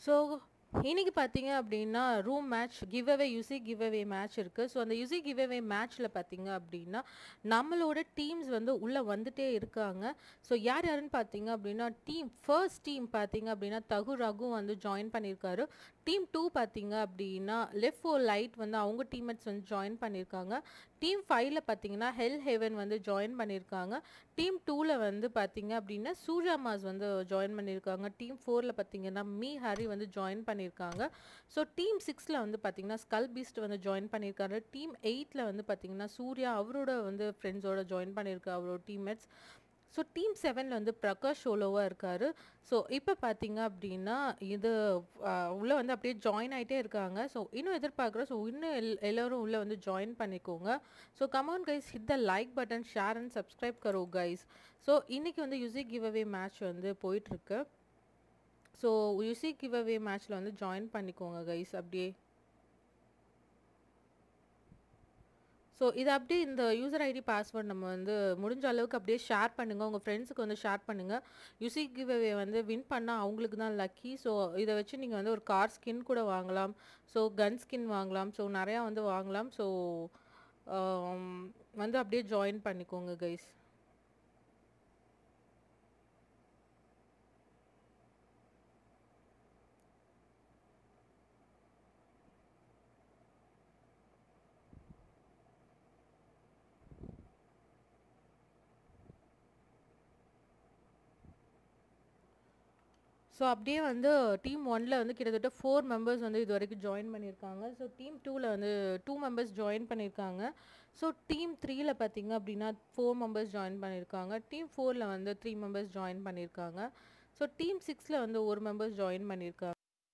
So இன்னைக்கு பார்த்தீங்க அப்படின்னா room match give away UC give away match இருக்குது ஸோ அந்த யுசி கிவ் அவே மேட்ச்சில் பார்த்தீங்க அப்படின்னா நம்மளோட டீம்ஸ் வந்து உள்ளே வந்துட்டே இருக்காங்க ஸோ யார் யாருன்னு பார்த்தீங்க அப்படின்னா டீம் ஃபர்ஸ்ட் டீம் பார்த்தீங்க அப்படின்னா தகு ரகு வந்து ஜாயின் பண்ணியிருக்காரு டீம் டூ பார்த்தீங்க அப்படின்னா லெஃப்ட் ஓ லைட் வந்து அவங்க டீம்மேட்ஸ் வந்து ஜாயின் பண்ணியிருக்காங்க டீம் ஃபைவ்ல பார்த்தீங்கன்னா ஹெல் ஹெவன் வந்து ஜாயின் பண்ணியிருக்காங்க டீம் டூவில் வந்து பார்த்தீங்க அப்படின்னா சூர்யா மாஸ் வந்து ஜாயின் பண்ணியிருக்காங்க டீம் ஃபோரில் பார்த்தீங்கன்னா மீ ஹரி வந்து ஜாயின் பண்ணியிருக்காங்க ஸோ டீம் சிக்ஸில் வந்து பார்த்தீங்கன்னா ஸ்கல் பீஸ்ட் வந்து ஜாயின் பண்ணியிருக்காரு டீம் எயிட்டில் வந்து பார்த்தீங்கன்னா சூர்யா அவரோட வந்து ஃப்ரெண்ட்ஸோட ஜாயின் பண்ணியிருக்காரு அவரோட டீம்மேட்ஸ் ஸோ டீம் செவனில் வந்து பிரகாஷ் சோலோவாக இருக்கார் ஸோ இப்போ பார்த்தீங்க அப்படின்னா இது உள்ளே வந்து அப்படியே ஜாயின் ஆகிட்டே இருக்காங்க ஸோ இன்னும் எதிர்பார்க்குறோம் ஸோ இன்னும் எல் எல்லோரும் உள்ளே வந்து ஜாயின் பண்ணிக்கோங்க so come on guys hit the like button share and subscribe கரோ கைஸ் ஸோ இன்றைக்கி வந்து யுசி கிவ் அவே மேட்ச் வந்து போயிட்டுருக்கு ஸோ யுசி கிவ் அவே மேட்ச்சில் வந்து ஜாயின் பண்ணிக்கோங்க கைஸ் அப்படியே ஸோ இது அப்படியே இந்த யூசர் ஐடி பாஸ்வேர்ட் நம்ம வந்து முடிஞ்ச அளவுக்கு அப்படியே ஷேர் பண்ணுங்கள் உங்கள் ஃப்ரெண்ட்ஸுக்கு வந்து ஷேர் பண்ணுங்கள் யுசி கிவ்அவே வந்து வின் பண்ணால் அவங்களுக்கு தான் லக்கி ஸோ இதை வச்சு நீங்கள் வந்து ஒரு கார் ஸ்கின் கூட வாங்கலாம் ஸோ கன் ஸ்கின் வாங்கலாம் ஸோ நிறையா வந்து வாங்கலாம் ஸோ வந்து அப்படியே ஜாயின் பண்ணிக்கோங்க கைஸ் ஸோ அப்படியே வந்து டீம் ஒனில் வந்து கிட்டத்தட்ட ஃபோர் மெம்பர்ஸ் வந்து இது வரைக்கும் ஜாயின் பண்ணியிருக்காங்க ஸோ டீம் டூவில் வந்து டூ மெம்பர்ஸ் ஜாயின் பண்ணியிருக்காங்க ஸோ டீம் த்ரீயில் பார்த்தீங்க அப்படின்னா ஃபோர் மெம்பர்ஸ் ஜாயின் பண்ணியிருக்காங்க டீம் ஃபோரில் வந்து த்ரீ மெம்பர்ஸ் ஜாயின் பண்ணியிருக்காங்க ஸோ டீம் சிக்ஸில் வந்து ஒரு மெம்பர்ஸ் ஜாயின் பண்ணியிருக்காங்க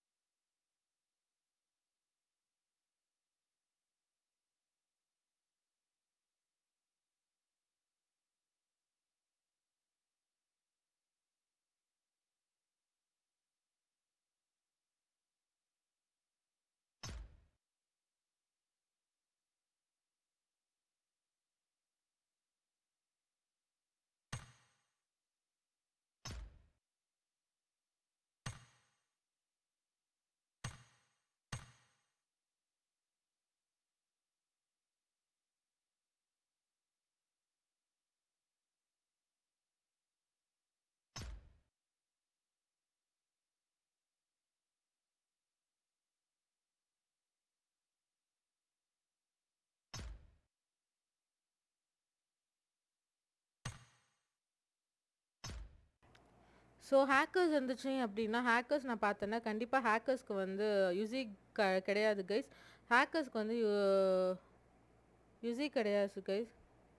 ஸோ ஹேக்கர்ஸ் இருந்துச்சு அப்படின்னா ஹேக்கர்ஸ் நான் பார்த்தேன்னா கண்டிப்பாக ஹேக்கர்ஸ்க்கு வந்து யுசி க கிடையாது கைஸ் ஹேக்கர்ஸ்க்கு வந்து யுசி கிடையாது guys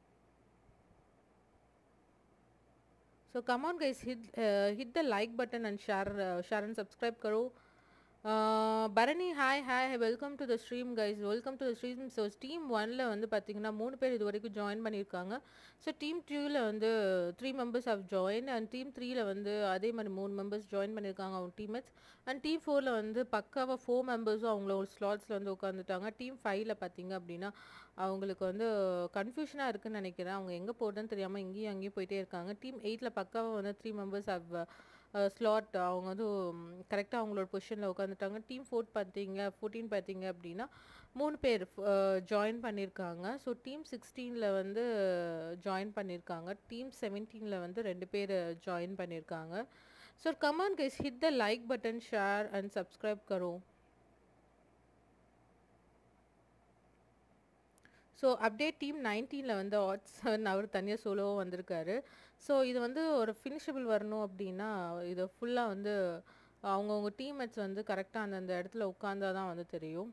so come on guys hit hit the like button and share share and subscribe கரோ Bharani hi hi welcome to the stream guys welcome to the stream so team ஒனில் வந்து பார்த்தீங்கன்னா மூணு பேர் இது வரைக்கும் ஜாயின் பண்ணியிருக்காங்க ஸோ டீம் டூவில் வந்து three members have join and team த்ரீயில் வந்து அதே மாதிரி மூணு மெம்பர்ஸ் ஜாயின் பண்ணியிருக்காங்க அவங்க டீம்மேட்ஸ் அண்ட் டீம் ஃபோரில் வந்து பக்காவாக ஃபோர் மெம்பர்ஸும் அவங்களோட ஸ்லாட்ஸில் வந்து உட்காந்துட்டாங்க டீம் ஃபைவ்ல பார்த்தீங்க அப்படின்னா அவங்களுக்கு வந்து கன்ஃபியூஷனாக இருக்குன்னு நினைக்கிறேன் அவங்க எங்கே போடுறதுன்னு தெரியாமல் இங்கேயும் அங்கேயும் போயிட்டே இருக்காங்க டீம் எயிட்டில் பக்காவாக வந்து த்ரீ மெம்பர்ஸ் ஹவ் ஸ்லாட் அவங்க வந்து கரெக்டாக அவங்களோட பொசிஷனில் உட்காந்துட்டாங்க டீம் ஃபோர்ட் பார்த்தீங்க ஃபோர்டீன் பார்த்தீங்க அப்படின்னா மூணு பேர் ஜாயின் பண்ணியிருக்காங்க ஸோ டீம் சிக்ஸ்டீனில் வந்து ஜாயின் பண்ணியிருக்காங்க டீம் செவன்டீனில் வந்து ரெண்டு பேர் ஜாயின் பண்ணியிருக்காங்க so come on guys hit the like button share and subscribe கரோ ஸோ அப்படியே டீம் நைன்டீனில் வந்து ஆட்ஸ் அவர் தனியாக சோலோவாக வந்திருக்காரு ஸோ இது வந்து ஒரு ஃபினிஷபிள் வரணும் அப்படின்னா இதை ஃபுல்லாக வந்து அவங்கவுங்க டீம்மேட்ஸ் வந்து கரெக்டாக அந்தந்த இடத்துல உட்காந்தா தான் வந்து தெரியும்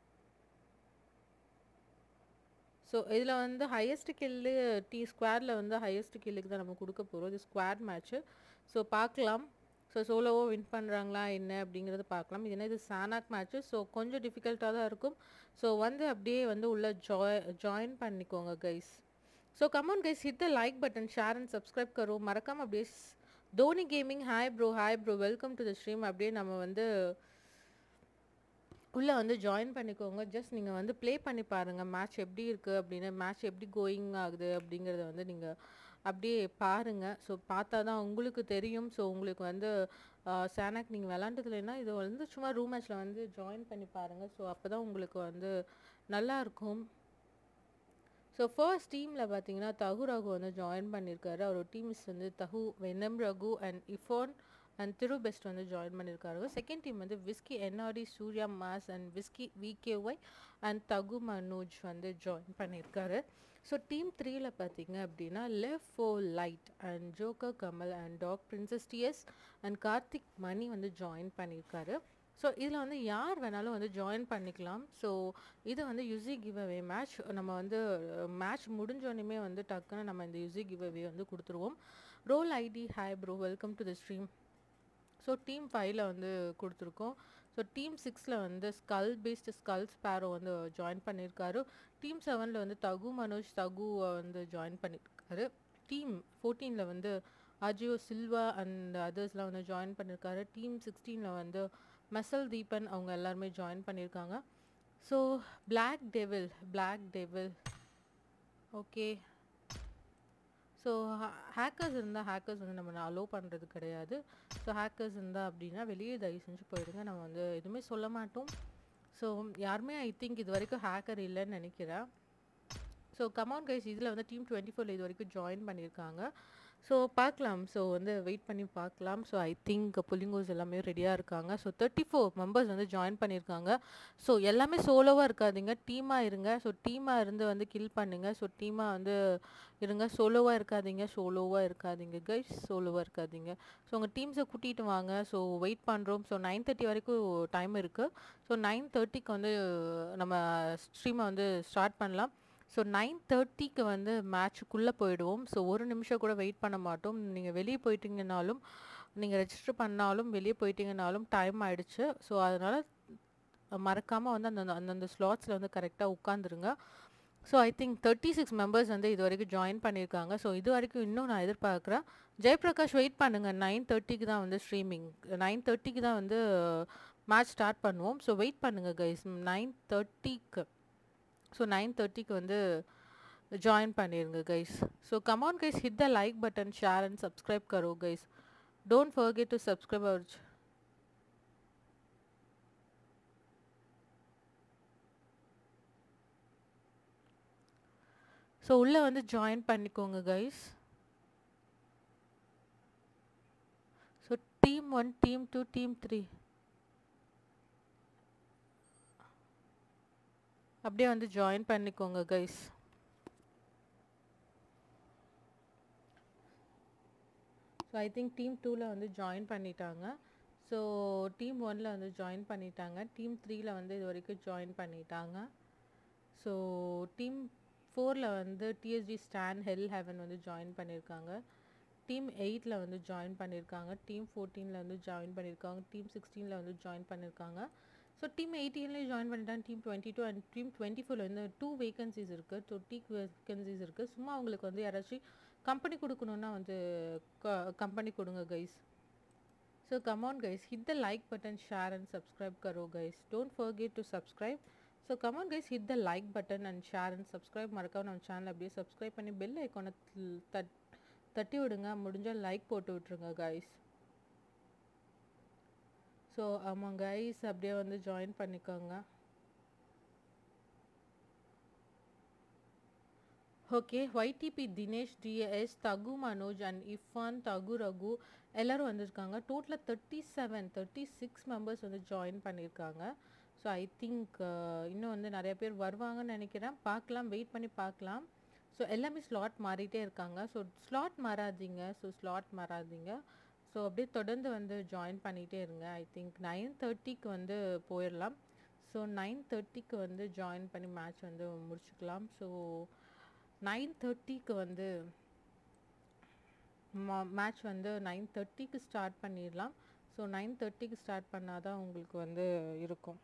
ஸோ இதில் வந்து ஹையஸ்ட் கில்லு டி ஸ்குவாரில் வந்து ஹையஸ்ட் கில்லுக்கு தான் நம்ம கொடுக்க போகிறோம் இது ஸ்குவாட் மேட்ச்சு ஸோ பார்க்கலாம் ஸோ சோலோவோ வின் பண்ணுறாங்களா என்ன அப்படிங்கிறத பார்க்கலாம் இது என்ன இது சானாக் மேட்ச்சு ஸோ கொஞ்சம் டிஃபிகல்ட்டாக தான் இருக்கும் ஸோ வந்து அப்படியே வந்து உள்ள ஜாய் ஜாயின் பண்ணிக்கோங்க guys so come on guys hit the like button share and subscribe கரோ மறக்காமல் அப்படியே Dhoni gaming hi bro hi bro welcome to the stream அப்படியே நம்ம வந்து உள்ளே வந்து ஜாயின் பண்ணிக்கோங்க ஜஸ்ட் நீங்கள் வந்து ப்ளே பண்ணி பாருங்கள் மேட்ச் எப்படி இருக்குது அப்படின்னு மேட்ச் எப்படி கோயிங் ஆகுது அப்படிங்கிறத வந்து நீங்கள் அப்படியே பாருங்கள் ஸோ பார்த்தா தான் உங்களுக்கு தெரியும் ஸோ உங்களுக்கு வந்து சேனாக் நீங்கள் விளாண்டதுலன்னா இது வந்து சும்மா ரூம் மேட்ச்சில் வந்து ஜாயின் பண்ணி பாருங்கள் ஸோ அப்போ தான் உங்களுக்கு வந்து நல்லாயிருக்கும் ஸோ ஃபர்ஸ்ட் டீமில் பார்த்தீங்கன்னா தகு ரகு வந்து ஜாயின் பண்ணியிருக்காரு அவரோட டீம்ஸ் வந்து தகு venom Raghu and iPhone and Thiru best வந்து ஜாயின் பண்ணியிருக்காரு செகண்ட் டீம் வந்து whisky NRT Surya mass and whisky VKY and தகு மனோஜ் வந்து ஜாயின் பண்ணியிருக்காரு ஸோ டீம் த்ரீல பார்த்தீங்க அப்படின்னா லெஃப் ஃபோ light and joker Kamal and dog princess DS and Karthik Mani வந்து ஜாயின் பண்ணியிருக்காரு ஸோ இதில் வந்து யார் வேணாலும் வந்து ஜாயின் பண்ணிக்கலாம் ஸோ இது வந்து யுசி கிவ் அவே மேட்ச் நம்ம வந்து மேட்ச் முடிஞ்சோடனே வந்து டக்குன்னு நம்ம இந்த யுசி கிவ் அவே வந்து கொடுத்துருவோம் roll ID hi bro welcome to the stream so team ஃபைவ்ல வந்து கொடுத்துருக்கோம் ஸோ டீம் சிக்ஸில் வந்து ஸ்கல் பேஸ்டு ஸ்கல் ஸ்பேரோ வந்து ஜாயின் பண்ணியிருக்காரு டீம் செவனில் வந்து தகு மனோஜ் தகு வந்து ஜாயின் பண்ணியிருக்காரு டீம் ஃபோர்டீனில் வந்து அஜியோ சில்வா அண்ட் அதர்ஸ்லாம் வந்து ஜாயின் பண்ணியிருக்காரு டீம் சிக்ஸ்டீனில் வந்து மெசல் தீபன் அவங்க எல்லாருமே ஜாயின் பண்ணியிருக்காங்க so black devil black devil okay so hackers இருந்தால் ஹேக்கர்ஸ் வந்து நம்ம அலோவ் பண்ணுறது கிடையாது ஸோ ஹேக்கர்ஸ் இருந்தால் அப்படின்னா வெளியே தயவு செஞ்சு போயிடுங்க நம்ம வந்து எதுவுமே சொல்ல மாட்டோம் ஸோ யாருமே ஐ திங்க் இது வரைக்கும் ஹேக்கர் இல்லைன்னு நினைக்கிறேன் ஸோ கமான் கைஸ் இதில் வந்து டீம் டுவெண்ட்டி ஃபோரில் இது வரைக்கும் ஜாயின் பண்ணியிருக்காங்க ஸோ பார்க்கலாம் ஸோ வந்து வெயிட் பண்ணி பார்க்கலாம் ஸோ ஐ திங்க் புல்லிங்கோஸ் எல்லாமே ரெடியாக இருக்காங்க ஸோ தேர்ட்டி ஃபோர் மெம்பர்ஸ் வந்து ஜாயின் பண்ணியிருக்காங்க ஸோ எல்லாமே சோலோவாக இருக்காதீங்க டீமாக இருங்க ஸோ டீமாக இருந்து வந்து கில் பண்ணுங்கள் ஸோ டீமாக வந்து இருங்க சோலோவாக இருக்காதீங்க சோலோவாக இருக்காதீங்க கைஸ் சோலோவாக இருக்காதீங்க ஸோ உங்கள் டீம்ஸை கூட்டிகிட்டு வாங்க ஸோ வெயிட் பண்ணுறோம் ஸோ நைன் தேர்ட்டி வரைக்கும் டைம் இருக்குது ஸோ நைன் தேர்ட்டிக்கு வந்து நம்ம ஸ்ட்ரீமை வந்து ஸ்டார்ட் பண்ணலாம் ஸோ நைன் தேர்ட்டிக்கு வந்து மேட்ச்சுக்குள்ளே போயிடுவோம் ஸோ ஒரு நிமிஷம் கூட வெயிட் பண்ண மாட்டோம் நீங்கள் வெளியே போயிட்டீங்கனாலும் நீங்கள் ரெஜிஸ்டர் பண்ணாலும் வெளியே போயிட்டீங்கனாலும் டைம் ஆயிடுச்சு ஸோ அதனால் மறக்காமல் வந்து அந்தந்த அந்தந்த ஸ்லாட்ஸில் வந்து கரெக்டாக உட்காந்துருங்க so I think thirty six members வந்து இது வரைக்கும் ஜாயின் பண்ணியிருக்காங்க ஸோ இது வரைக்கும் இன்னும் நான் எதிர்பார்க்குறேன் ஜெயபிரகாஷ் வெயிட் பண்ணுங்கள் நைன் தேர்ட்டிக்கு தான் வந்து ஸ்ட்ரீமிங் நைன் தேர்ட்டிக்கு தான் வந்து மேட்ச் ஸ்டார்ட் பண்ணுவோம் ஸோ வெயிட் பண்ணுங்கள் கைஸ் நைன் தேர்ட்டிக்கு ஸோ நைன் தேர்ட்டிக்கு வந்து ஜாயின் பண்ணிடுங்க guys so come on guys hit the like button share and subscribe கரோ guys don't forget to subscribe our so உள்ளே வந்து ஜாயின் பண்ணிக்கோங்க guys so team one team two team three அப்படியே வந்து ஜாயின் பண்ணிக்கோங்க guys so I think team டூவில் வந்து join பண்ணிட்டாங்க ஸோ டீம் ஒனில் வந்து ஜாயின் பண்ணிட்டாங்க டீம் த்ரீயில் வந்து இது வரைக்கும் ஜாயின் பண்ணிட்டாங்க ஸோ டீம் ஃபோரில் வந்து டிஎஸ்ஜி ஸ்டான் ஹெல் ஹெவன் வந்து ஜாயின் பண்ணியிருக்காங்க டீம் எயிட்டில் வந்து ஜாயின் பண்ணியிருக்காங்க டீம் ஃபோர்டீனில் வந்து ஜாயின் பண்ணியிருக்காங்க டீம் சிக்ஸ்டீனில் வந்து ஜாயின் பண்ணியிருக்காங்க ஸோ டீம் எயிட்டீன்லேயும் ஜாயின் பண்ணிட்டாங்க team twenty two and team twenty ஃபோரில் வந்து டூ வேகன்சிஸ் இருக்குது ஸோ டீ வேகன்சிஸ் இருக்குது சும்மா அவங்களுக்கு வந்து யாராச்சும் கம்பெனி கொடுக்கணுன்னா வந்து கம்பெனி கொடுங்க guys so come on guys hit the like button share and subscribe கரோ guys don't forget to subscribe so come on guys hit the like button and share and subscribe மறக்காம நம்ம சேனல் அப்படியே சப்ஸ்கிரைப் பண்ணி bell ஐக்கானை that தட்டி விடுங்க முடிஞ்சால் like போட்டு விட்ருங்க கைஸ் ஸோ ஆமாம் கைஸ் அப்படியே வந்து ஜாயின் பண்ணிக்கோங்க ஓகே ஒய்டிபி தினேஷ் டிஎஸ் தகு மனோஜ் அண்ட் இஃபான் தகு ரகு எல்லோரும் வந்திருக்காங்க டோட்டலாக thirty seven thirty six members வந்து ஜாயின் பண்ணியிருக்காங்க ஸோ ஐ திங்க் இன்னும் வந்து நிறைய பேர் வருவாங்கன்னு நினைக்கிறேன் பார்க்கலாம் வெயிட் பண்ணி பார்க்கலாம் ஸோ எல்லாமே ஸ்லாட் மாறிட்டே இருக்காங்க ஸோ ஸ்லாட் மாறாதீங்க ஸோ ஸ்லாட் மாறாதீங்க ஸோ அப்படியே தொடர்ந்து வந்து ஜாயின் பண்ணிகிட்டே இருங்க ஐ திங்க் நைன் தேர்ட்டிக்கு வந்து போயிடலாம் ஸோ நைன் தேர்ட்டிக்கு வந்து ஜாயின் பண்ணி மேட்ச் வந்து முடிச்சுக்கலாம் ஸோ நைன் தேர்ட்டிக்கு வந்து மேட்ச் வந்து நைன் தேர்ட்டிக்கு ஸ்டார்ட் பண்ணிடலாம் ஸோ நைன் தேர்ட்டிக்கு ஸ்டார்ட் பண்ணால் தான் உங்களுக்கு வந்து இருக்கும்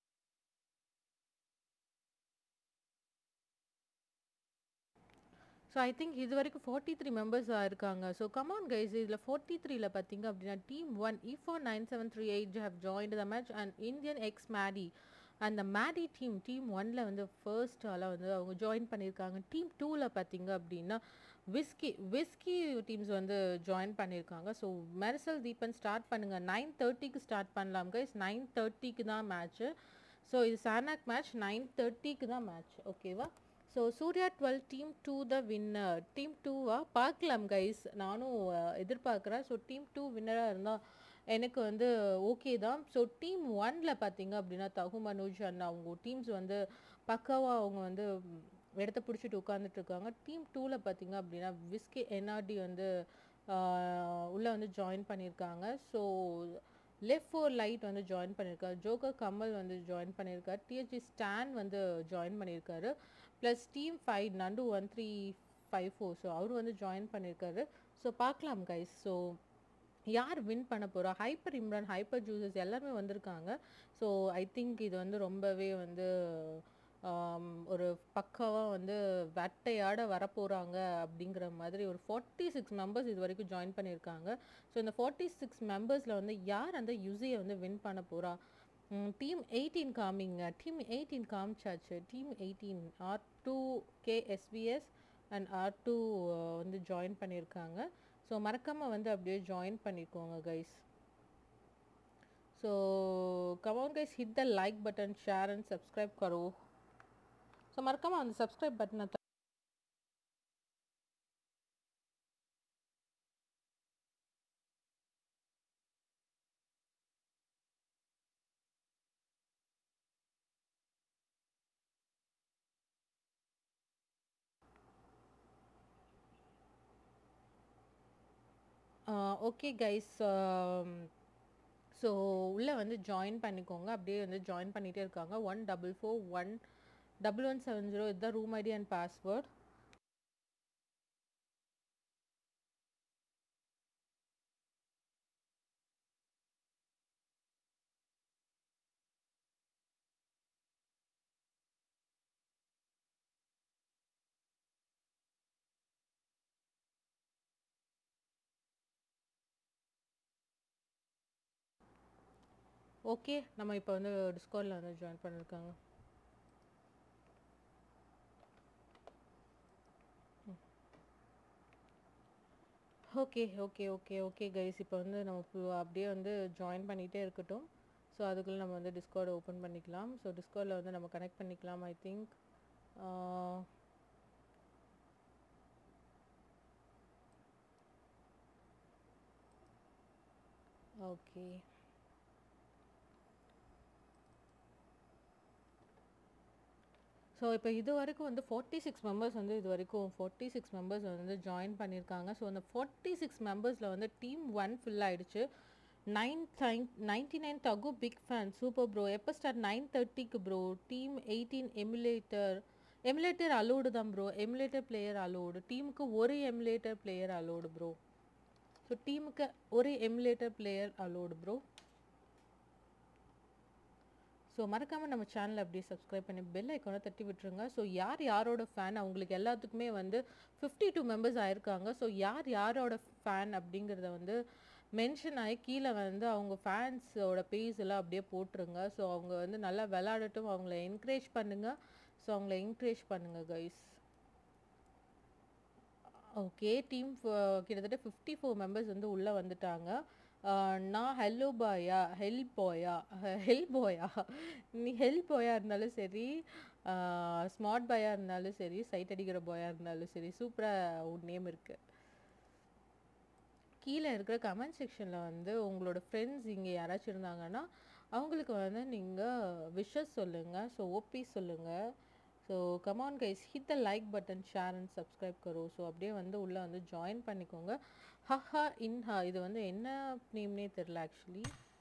ஸோ ஸோ ஐ திங்க் இது வரைக்கும் ஃபார்ட்டி த்ரீ மெம்பர்ஸ் இருக்காங்க ஸோ கமான் கைஸ் இதில் ஃபார்ட்டி த்ரீல பார்த்தீங்க அப்படின்னா team one E four nine seven three eight have joined the match and Indian X Maddy அந்த மேடி டீம் டீம் ஒன்ல வந்து ஃபர்ஸ்ட் ஆளாக வந்து அவங்க ஜாயின் பண்ணியிருக்காங்க டீம் டூவில் பார்த்தீங்க அப்படின்னா விஸ்கி விஸ்கி டீம்ஸ் வந்து ஜாயின் பண்ணியிருக்காங்க ஸோ மெர்சல் தீபன் ஸ்டார்ட் பண்ணுங்கள் நைன் தேர்ட்டிக்கு ஸ்டார்ட் பண்ணலாம் கைஸ் நைன் தேர்ட்டிக்கு தான் மேட்ச்சு ஸோ இது சானாக் மேட்ச் நைன் தேர்ட்டிக்கு தான் மேட்ச் ஓகேவா so Surya duel team two the winner team டூவா பார்க்கலாம் கைஸ் நானும் அஹ், எதிர்பார்க்குறேன் ஸோ டீம் டூ வின்னராக இருந்தால் எனக்கு வந்து ஓகே தான் ஸோ டீம் ஒன்ல பார்த்தீங்க அப்படின்னா தகு மனோஜ் அண்ட் அவங்க டீம்ஸ் வந்து பக்காவாக அவங்க வந்து ம், இடத்த பிடிச்சிட்டு உட்காந்துட்டு இருக்காங்க டீம் டூவில் பார்த்தீங்க அப்படின்னா விஸ்கி என்ஆர்டி வந்து ஆஹ், உள்ள வந்து ஜாயின் பண்ணியிருக்காங்க ஸோ லெஃப்ட் ஃபோர் லைட் வந்து ஜாயின் பண்ணியிருக்காரு ஜோக்கர் கமல் வந்து ஜாயின் பண்ணியிருக்காரு டிஹெச்சி ஸ்டான் வந்து ஜாயின் பண்ணியிருக்காரு ப்ளஸ் டீம் ஃபைவ் நண்டு one three five four so அவர் வந்து ஜாயின் பண்ணியிருக்காரு ஸோ பார்க்கலாம் கைஸ் ஸோ யார் வின் பண்ண போகிறா ஹைப்பர் இம்ரான் ஹைப்பர் ஜூசஸ் எல்லாருமே வந்திருக்காங்க ஸோ ஐ திங்க் இது வந்து ரொம்பவே வந்து ஆம், ஒரு பக்காவாக வந்து வேட்டையாட வரப்போகிறாங்க அப்படிங்கிற மாதிரி ஒரு ஃபார்ட்டி சிக்ஸ் மெம்பர்ஸ் இது வரைக்கும் ஜாயின் பண்ணியிருக்காங்க ஸோ இந்த ஃபார்ட்டி சிக்ஸ் மெம்பர்ஸில் வந்து யார் அந்த யுசியை வந்து வின் பண்ண போகிறா டீம் எயிட்டீன் காமிங்க டீம் எயிட்டீன் காமிச்சாச்சு team eighteen R two KSPS and R two வந்து ஜாயின் பண்ணியிருக்காங்க ஸோ மறக்காமல் வந்து அப்படியே ஜாயின் பண்ணிக்கோங்க guys so come on guys hit the like button share and subscribe கரோ ஸோ மறக்காமல் அந்த சப்ஸ்கிரைப் பட்டனை ஓகே கைஸ் ஸோ உள்ளே வந்து ஜாயின் பண்ணிக்கோங்க அப்படியே வந்து ஜாயின் பண்ணிகிட்டே இருக்காங்க one double four one double one seven zero இதுதான் room ID and password okay நம்ம இப்போ வந்து டிஸ்கவுண்டில் வந்து ஜாயின் பண்ணியிருக்காங்க okay okay okay okay guys இப்போ வந்து நம்ம இப்போ அப்படியே வந்து ஜாயின் பண்ணிகிட்டே இருக்கட்டும் ஸோ அதுக்குள்ளே நம்ம வந்து டிஸ்கவுட் ஓப்பன் பண்ணிக்கலாம் ஸோ டிஸ்கவுடில் வந்து நம்ம கனெக்ட் பண்ணிக்கலாம் ஐ திங்க் ஓகே ஸோ இப்போ இது வரைக்கும் வந்து ஃபார்ட்டி சிக்ஸ் மெம்பர்ஸ் வந்து இது வரைக்கும் ஃபார்ட்டி சிக்ஸ் மெம்பர்ஸ் வந்து ஜாயின் பண்ணியிருக்காங்க ஸோ அந்த ஃபார்ட்டி சிக்ஸ் மெம்பர்ஸில் வந்து டீம் ஒன் ஃபில் ஆயிடுச்சு நைன் நைன் நைன்டி நைன் தகு பிக் ஃபேன் சூப்பர் ப்ரோ எப்போ ஸ்டார்ட் நைன் தேர்ட்டிக்கு bro team eighteen emulator emulator allowed தான் ப்ரோ எமுலேட்டர் பிளேயர் அலோடு டீமுக்கு ஒரு emulator player allowed bro so டீமுக்கு ஒரு emulator player allowed bro so மறக்காமல் நம்ம சேனலை அப்படியே சப்ஸ்கிரைப் பண்ணி பெல் ஐக்கானை தட்டி விட்டுருங்க ஸோ யார் யாரோட ஃபேன் அவங்களுக்கு எல்லாத்துக்குமே வந்து ஃபிஃப்டி டூ மெம்பர்ஸ் ஆயிருக்காங்க ஸோ யார் யாரோட ஃபேன் அப்படிங்கிறத வந்து மென்ஷன் ஆகி கீழே வந்து அவங்க ஃபேன்ஸோட பேஜ் எல்லாம் அப்படியே போட்டுருங்க ஸோ அவங்க வந்து நல்லா விளாடட்டும் அவங்கள என்கரேஜ் பண்ணுங்க ஸோ அவங்கள என்கரேஜ் பண்ணுங்க கைஸ் ஓகே டீம் கிட்டத்தட்ட ஃபிஃப்டி ஃபோர் மெம்பர்ஸ் வந்து உள்ளே வந்துட்டாங்க ஆஹ் நான் ஹெல்லோ பாயா ஹெல்ப் பாயா ஹெல்ப் பாயா நீ ஹெல்ப் பாயா இருந்தாலும் சரி ஸ்மார்ட் பாயா இருந்தாலும் சரி சைட் அடிக்கிற பாயா இருந்தாலும் சரி சூப்பராக ஒரு நேம் இருக்குது கீழே இருக்கிற கமெண்ட் செக்ஷனில் வந்து உங்களோட ஃப்ரெண்ட்ஸ் இங்கே யாராச்சும் இருந்தாங்கன்னா அவங்களுக்கு வந்து நீங்கள் விஷஸ் சொல்லுங்கள் ஸோ ஓபி சொல்லுங்கள் so come on guys hit the like button share and subscribe கரோ ஸோ அப்படியே வந்து உள்ளே வந்து ஜாயின் பண்ணிக்கோங்க ஹஹா இன்ஹா இது வந்து என்ன நேம்னே தெரில ஆக்சுவலி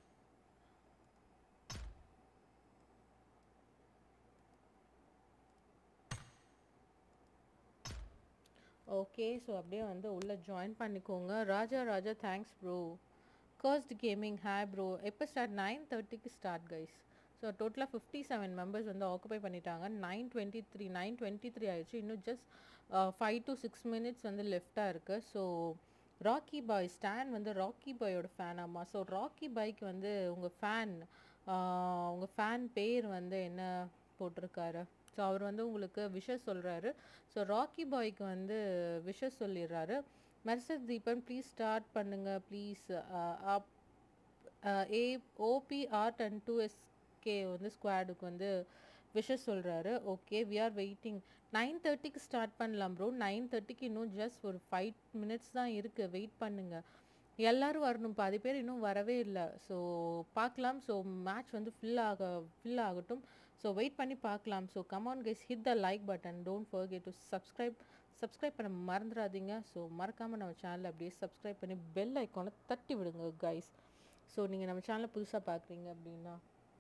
ஓகே ஸோ அப்படியே வந்து உள்ளே ஜாயின் பண்ணிக்கோங்க Raja Raja thanks bro cursed gaming hey bro எப்போ ஸ்டார்ட் நைன் தேர்ட்டிக்கு ஸ்டார்ட் கைஸ் ஸோ ஸோ டோட்டலாக ஃபிஃப்டி செவன் மெம்பர்ஸ் வந்து ஆக்குபை பண்ணிட்டாங்க nine twenty three nine twenty three ஆயிடுச்சு இன்னும் just five to six minutes வந்து லெஃப்டாக இருக்குது ஸோ ராக்கி பாய் ஸ்டான் வந்து ராக்கி பாயோட ஃபேனாமா ஸோ ராக்கி பாய்க்கு வந்து உங்கள் ஃபேன் உங்கள் ஃபேன் பேர் வந்து என்ன போட்டிருக்காரு ஸோ அவர் வந்து உங்களுக்கு விஷஸ் சொல்கிறாரு ஸோ ராக்கி பாய்க்கு வந்து விஷஸ் சொல்லிடுறாரு மெர்சஸ் தீபன் ப்ளீஸ் ஸ்டார்ட் பண்ணுங்க please up A OP art and two SK வந்து ஸ்குவாடுக்கு வந்து விஷஸ் சொல்கிறாரு okay we are waiting nine தேர்ட்டிக்கு ஸ்டார்ட் பண்ணலாம் ப்ரோ நைன் தேர்ட்டிக்கு இன்னும் ஜஸ்ட் ஒரு ஃபைவ் மினிட்ஸ் தான் இருக்குது வெயிட் பண்ணுங்க எல்லாரும் வரணும் பாதி பேர் இன்னும் வரவே இல்லை ஸோ பார்க்கலாம் ஸோ மேட்ச் வந்து ஃபில் ஆக ஃபில் ஆகட்டும் ஸோ வெயிட் பண்ணி பார்க்கலாம் so come on guys hit the like button don't forget to subscribe subscribe பண்ண மறந்துடாதீங்க ஸோ மறக்காமல் நம்ம சேனலை அப்படியே சப்ஸ்கிரைப் பண்ணி பெல் ஐக்கானை தட்டி விடுங்க கைஸ் ஸோ நீங்கள் நம்ம சேனலை புதுசாக பார்க்குறீங்க அப்படின்னா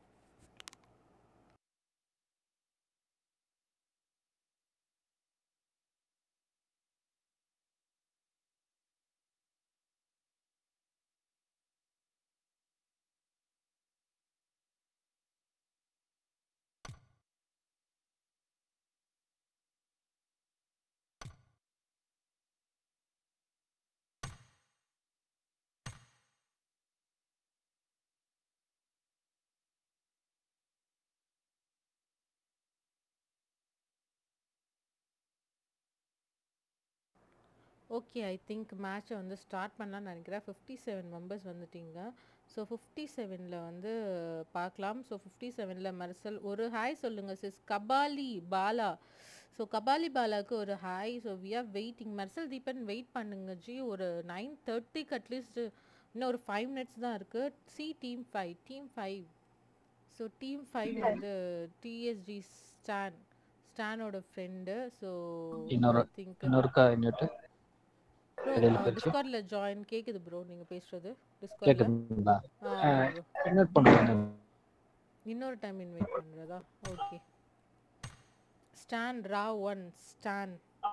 ஓகே ஐ திங்க் மேட்சை வந்து ஸ்டார்ட் பண்ணலாம்னு நினைக்கிறேன் ஃபிஃப்டி செவன் மெம்பர்ஸ் வந்துட்டீங்க ஸோ ஃபிஃப்டி செவனில் வந்து பார்க்கலாம் ஸோ ஃபிஃப்டி செவனில் மெர்சல் ஒரு ஹாய் சொல்லுங்கள் சிஸ் கபாலி பாலா ஸோ கபாலி பாலாவுக்கு ஒரு hi so we are waiting Mersal Deepan wait பண்ணுங்க ஜி ஒரு நைன் தேர்ட்டிக்கு அட்லீஸ்ட் இன்னும் ஒரு ஃபைவ் மினிட்ஸ் தான் இருக்குது C team five team five so team five வந்து டிஎஸ்ஜி ஸ்டான் ஸ்டானோட ஃப்ரெண்டு ஸோ இன்னொரு திங்க் இன்னொருக்கா இன்னொரு இடையில போயிடுச்சு. டிஸ்கார்ட்ல ஜாயின் கேக்குது ப்ரோ நீங்க பேசுறது டிஸ்கார்ட்ல கேக்குதுங்களா இன்வைட் பண்ணுங்க இன்னொரு டைம் இன்வைட் பண்றதா ஓகே ஸ்டான் ரா one Stan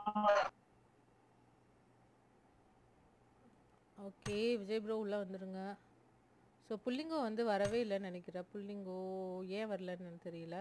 okay Vijay bro உள்ள வந்துருங்க ஸோ புள்ளிங்கோ வந்து வரவே இல்லைன்னு நினைக்கிறேன் புள்ளிங்கோ ஏன் வரலன்னு எனக்கு தெரியல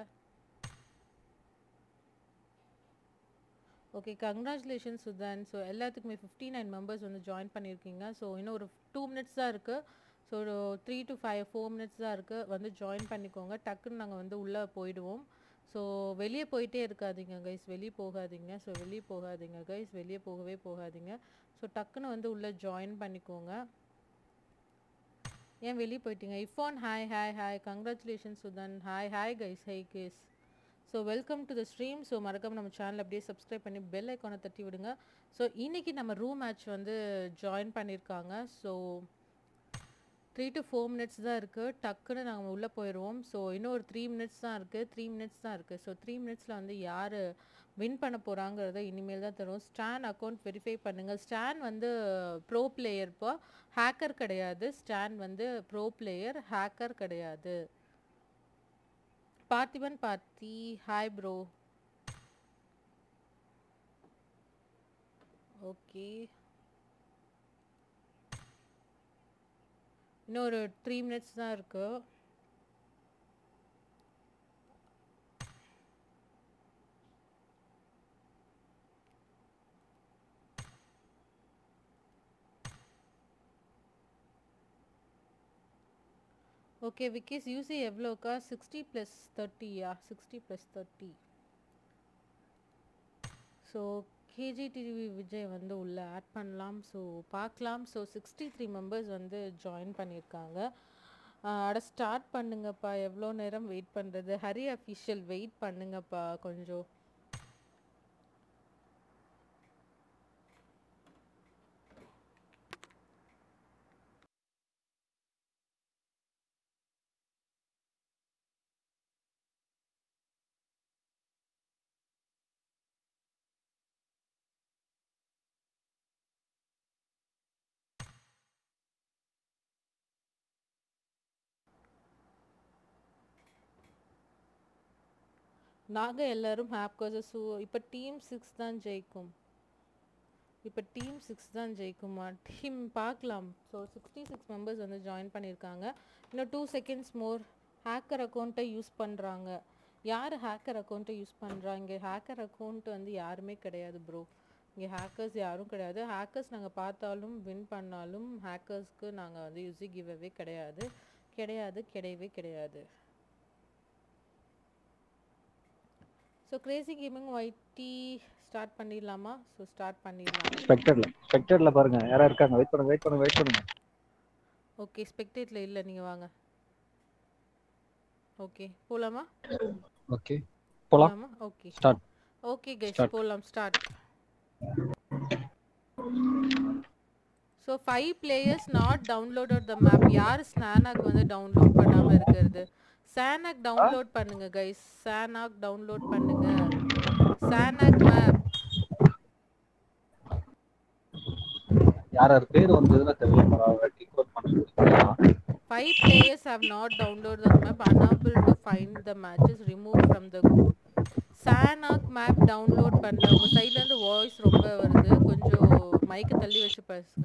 ஓகே கங்க்ராச்சுலேஷன் சுதன் ஸோ எல்லாத்துக்குமே ஃபிஃப்டி நைன் மெம்பர்ஸ் வந்து ஜாயின் பண்ணியிருக்கீங்க ஸோ இன்னும் ஒரு டூ மினிட்ஸ் தான் இருக்குது ஸோ ஒரு three to five four minutes தான் இருக்குது வந்து ஜாயின் பண்ணிக்கோங்க டக்குன்னு நாங்கள் வந்து உள்ளே போயிடுவோம் ஸோ வெளியே போயிட்டே இருக்காதீங்க கைஸ் வெளியே போகாதீங்க ஸோ வெளியே போகாதீங்க கைஸ் வெளியே போகவே போகாதீங்க ஸோ டக்குன்னு வந்து உள்ளே ஜாயின் பண்ணிக்கோங்க ஏன் வெளியே போயிட்டீங்க Ifan hi hi hi congratulation Sudhan hi hi guys hi guys so welcome to the stream so மறக்காம நம்ம சேனல் அப்படியே சப்ஸ்கிரைப் பண்ணி பெல் ஐக்கானை தட்டி விடுங்க ஸோ இன்னைக்கு நம்ம ரூம் மேட்ச் வந்து ஜாயின் பண்ணியிருக்காங்க so three to four minutes தான் இருக்குது டக்குன்னு நாங்கள் உள்ளே போயிடுவோம் ஸோ இன்னும் ஒரு த்ரீ மினிட்ஸ் தான் இருக்குது த்ரீ மினிட்ஸ் தான் இருக்குது ஸோ த்ரீ மினிட்ஸில் வந்து யார் வின் பண்ண போகிறாங்கிறத இனிமேல் தான் தரும் ஸ்டான் அக்கௌண்ட் வெரிஃபை பண்ணுங்கள் ஸ்டான் வந்து ப்ரோ பிளேயர் இப்போ ஹேக்கர் கிடையாது ஸ்டான் வந்து ப்ரோ பிளேயர் ஹேக்கர் கிடையாது பார்த்திபன் பார்த்தி ஹாய் ப்ரோ ஓகே இன்னும் ஒரு த்ரீ மினிட்ஸ் தான் இருக்கு ஓகே விக்கீஸ் யூசி எவ்வளோக்கா சிக்ஸ்டி ப்ளஸ் தேர்ட்டியா sixty plus thirty so KGTV Vijay வந்து உள்ளே ஆட் பண்ணலாம் ஸோ பார்க்கலாம் ஸோ சிக்ஸ்டி த்ரீ மெம்பர்ஸ் வந்து ஜாயின் பண்ணியிருக்காங்க அட ஸ்டார்ட் பண்ணுங்கப்பா எவ்வளோ நேரம் வெயிட் பண்ணுறது ஹரி அஃபிஷியல் வெயிட் பண்ணுங்கப்பா கொஞ்சம் நாங்கள் எல்லாரும் ஹாப்கோஸை ஸோ இப்போ டீம் சிக்ஸ் தான் ஜெயிக்கும் இப்போ டீம் சிக்ஸ் தான் ஜெயிக்குமா டீம் பார்க்கலாம் ஸோ சிக்ஸ்டி சிக்ஸ் மெம்பர்ஸ் வந்து ஜாயின் பண்ணியிருக்காங்க இன்னும் டூ செகண்ட்ஸ் மோர் ஹேக்கர் அக்கௌண்ட்டை யூஸ் பண்ணுறாங்க யார் ஹேக்கர் அக்கௌண்ட்டை யூஸ் பண்ணுறாங்க ஹேக்கர் அக்கௌண்ட் வந்து யாருமே கிடையாது ப்ரோ இங்கே ஹேக்கர்ஸ் யாரும் கிடையாது ஹேக்கர்ஸ் நாங்கள் பார்த்தாலும் வின் பண்ணாலும் ஹேக்கர்ஸ்க்கு நாங்கள் வந்து யூஸி கிவ்அவே கிடையாது கிடையாது கிடையவே கிடையாது so crazy gaming YT start பண்ணிடலாமா ஸோ ஸ்டார்ட் பண்ணிடலாம் ஸ்பெக்டர்ல ஸ்பெக்டர்ல பாருங்க யாரா இருக்காங்க வெயிட் பண்ணுங்க வெயிட் பண்ணுங்க வெயிட் பண்ணுங்க ஓகே ஸ்பெக்டேட்டில் இல்லை நீங்கள் வாங்க ஓகே போகலாமா ஓகே போலாம் போகலாமா okay start okay guys Start. போகலாம் start so five players not downloaded the map யார் ஸ்னானாக் வந்து டவுன்லோட் பண்ணாமல் இருக்கிறது சானாக் டவுன்லோட் பண்ணுங்க கைஸ் சானாக் டவுன்லோட் பண்ணுங்க சானாக் மேப் யார் யார் பேர் வந்ததுன்னா தெரியல பரவாயில்ல டீகோட் பண்ண முடியும் Five players have not downloaded the map, unable to find the matches removed from the group. Sanhok map download பண்ணல உங்க சைடுல இருந்து வாய்ஸ் ரொம்ப வருது கொஞ்சம் மைக்க தள்ளி வச்சு பேசுங்க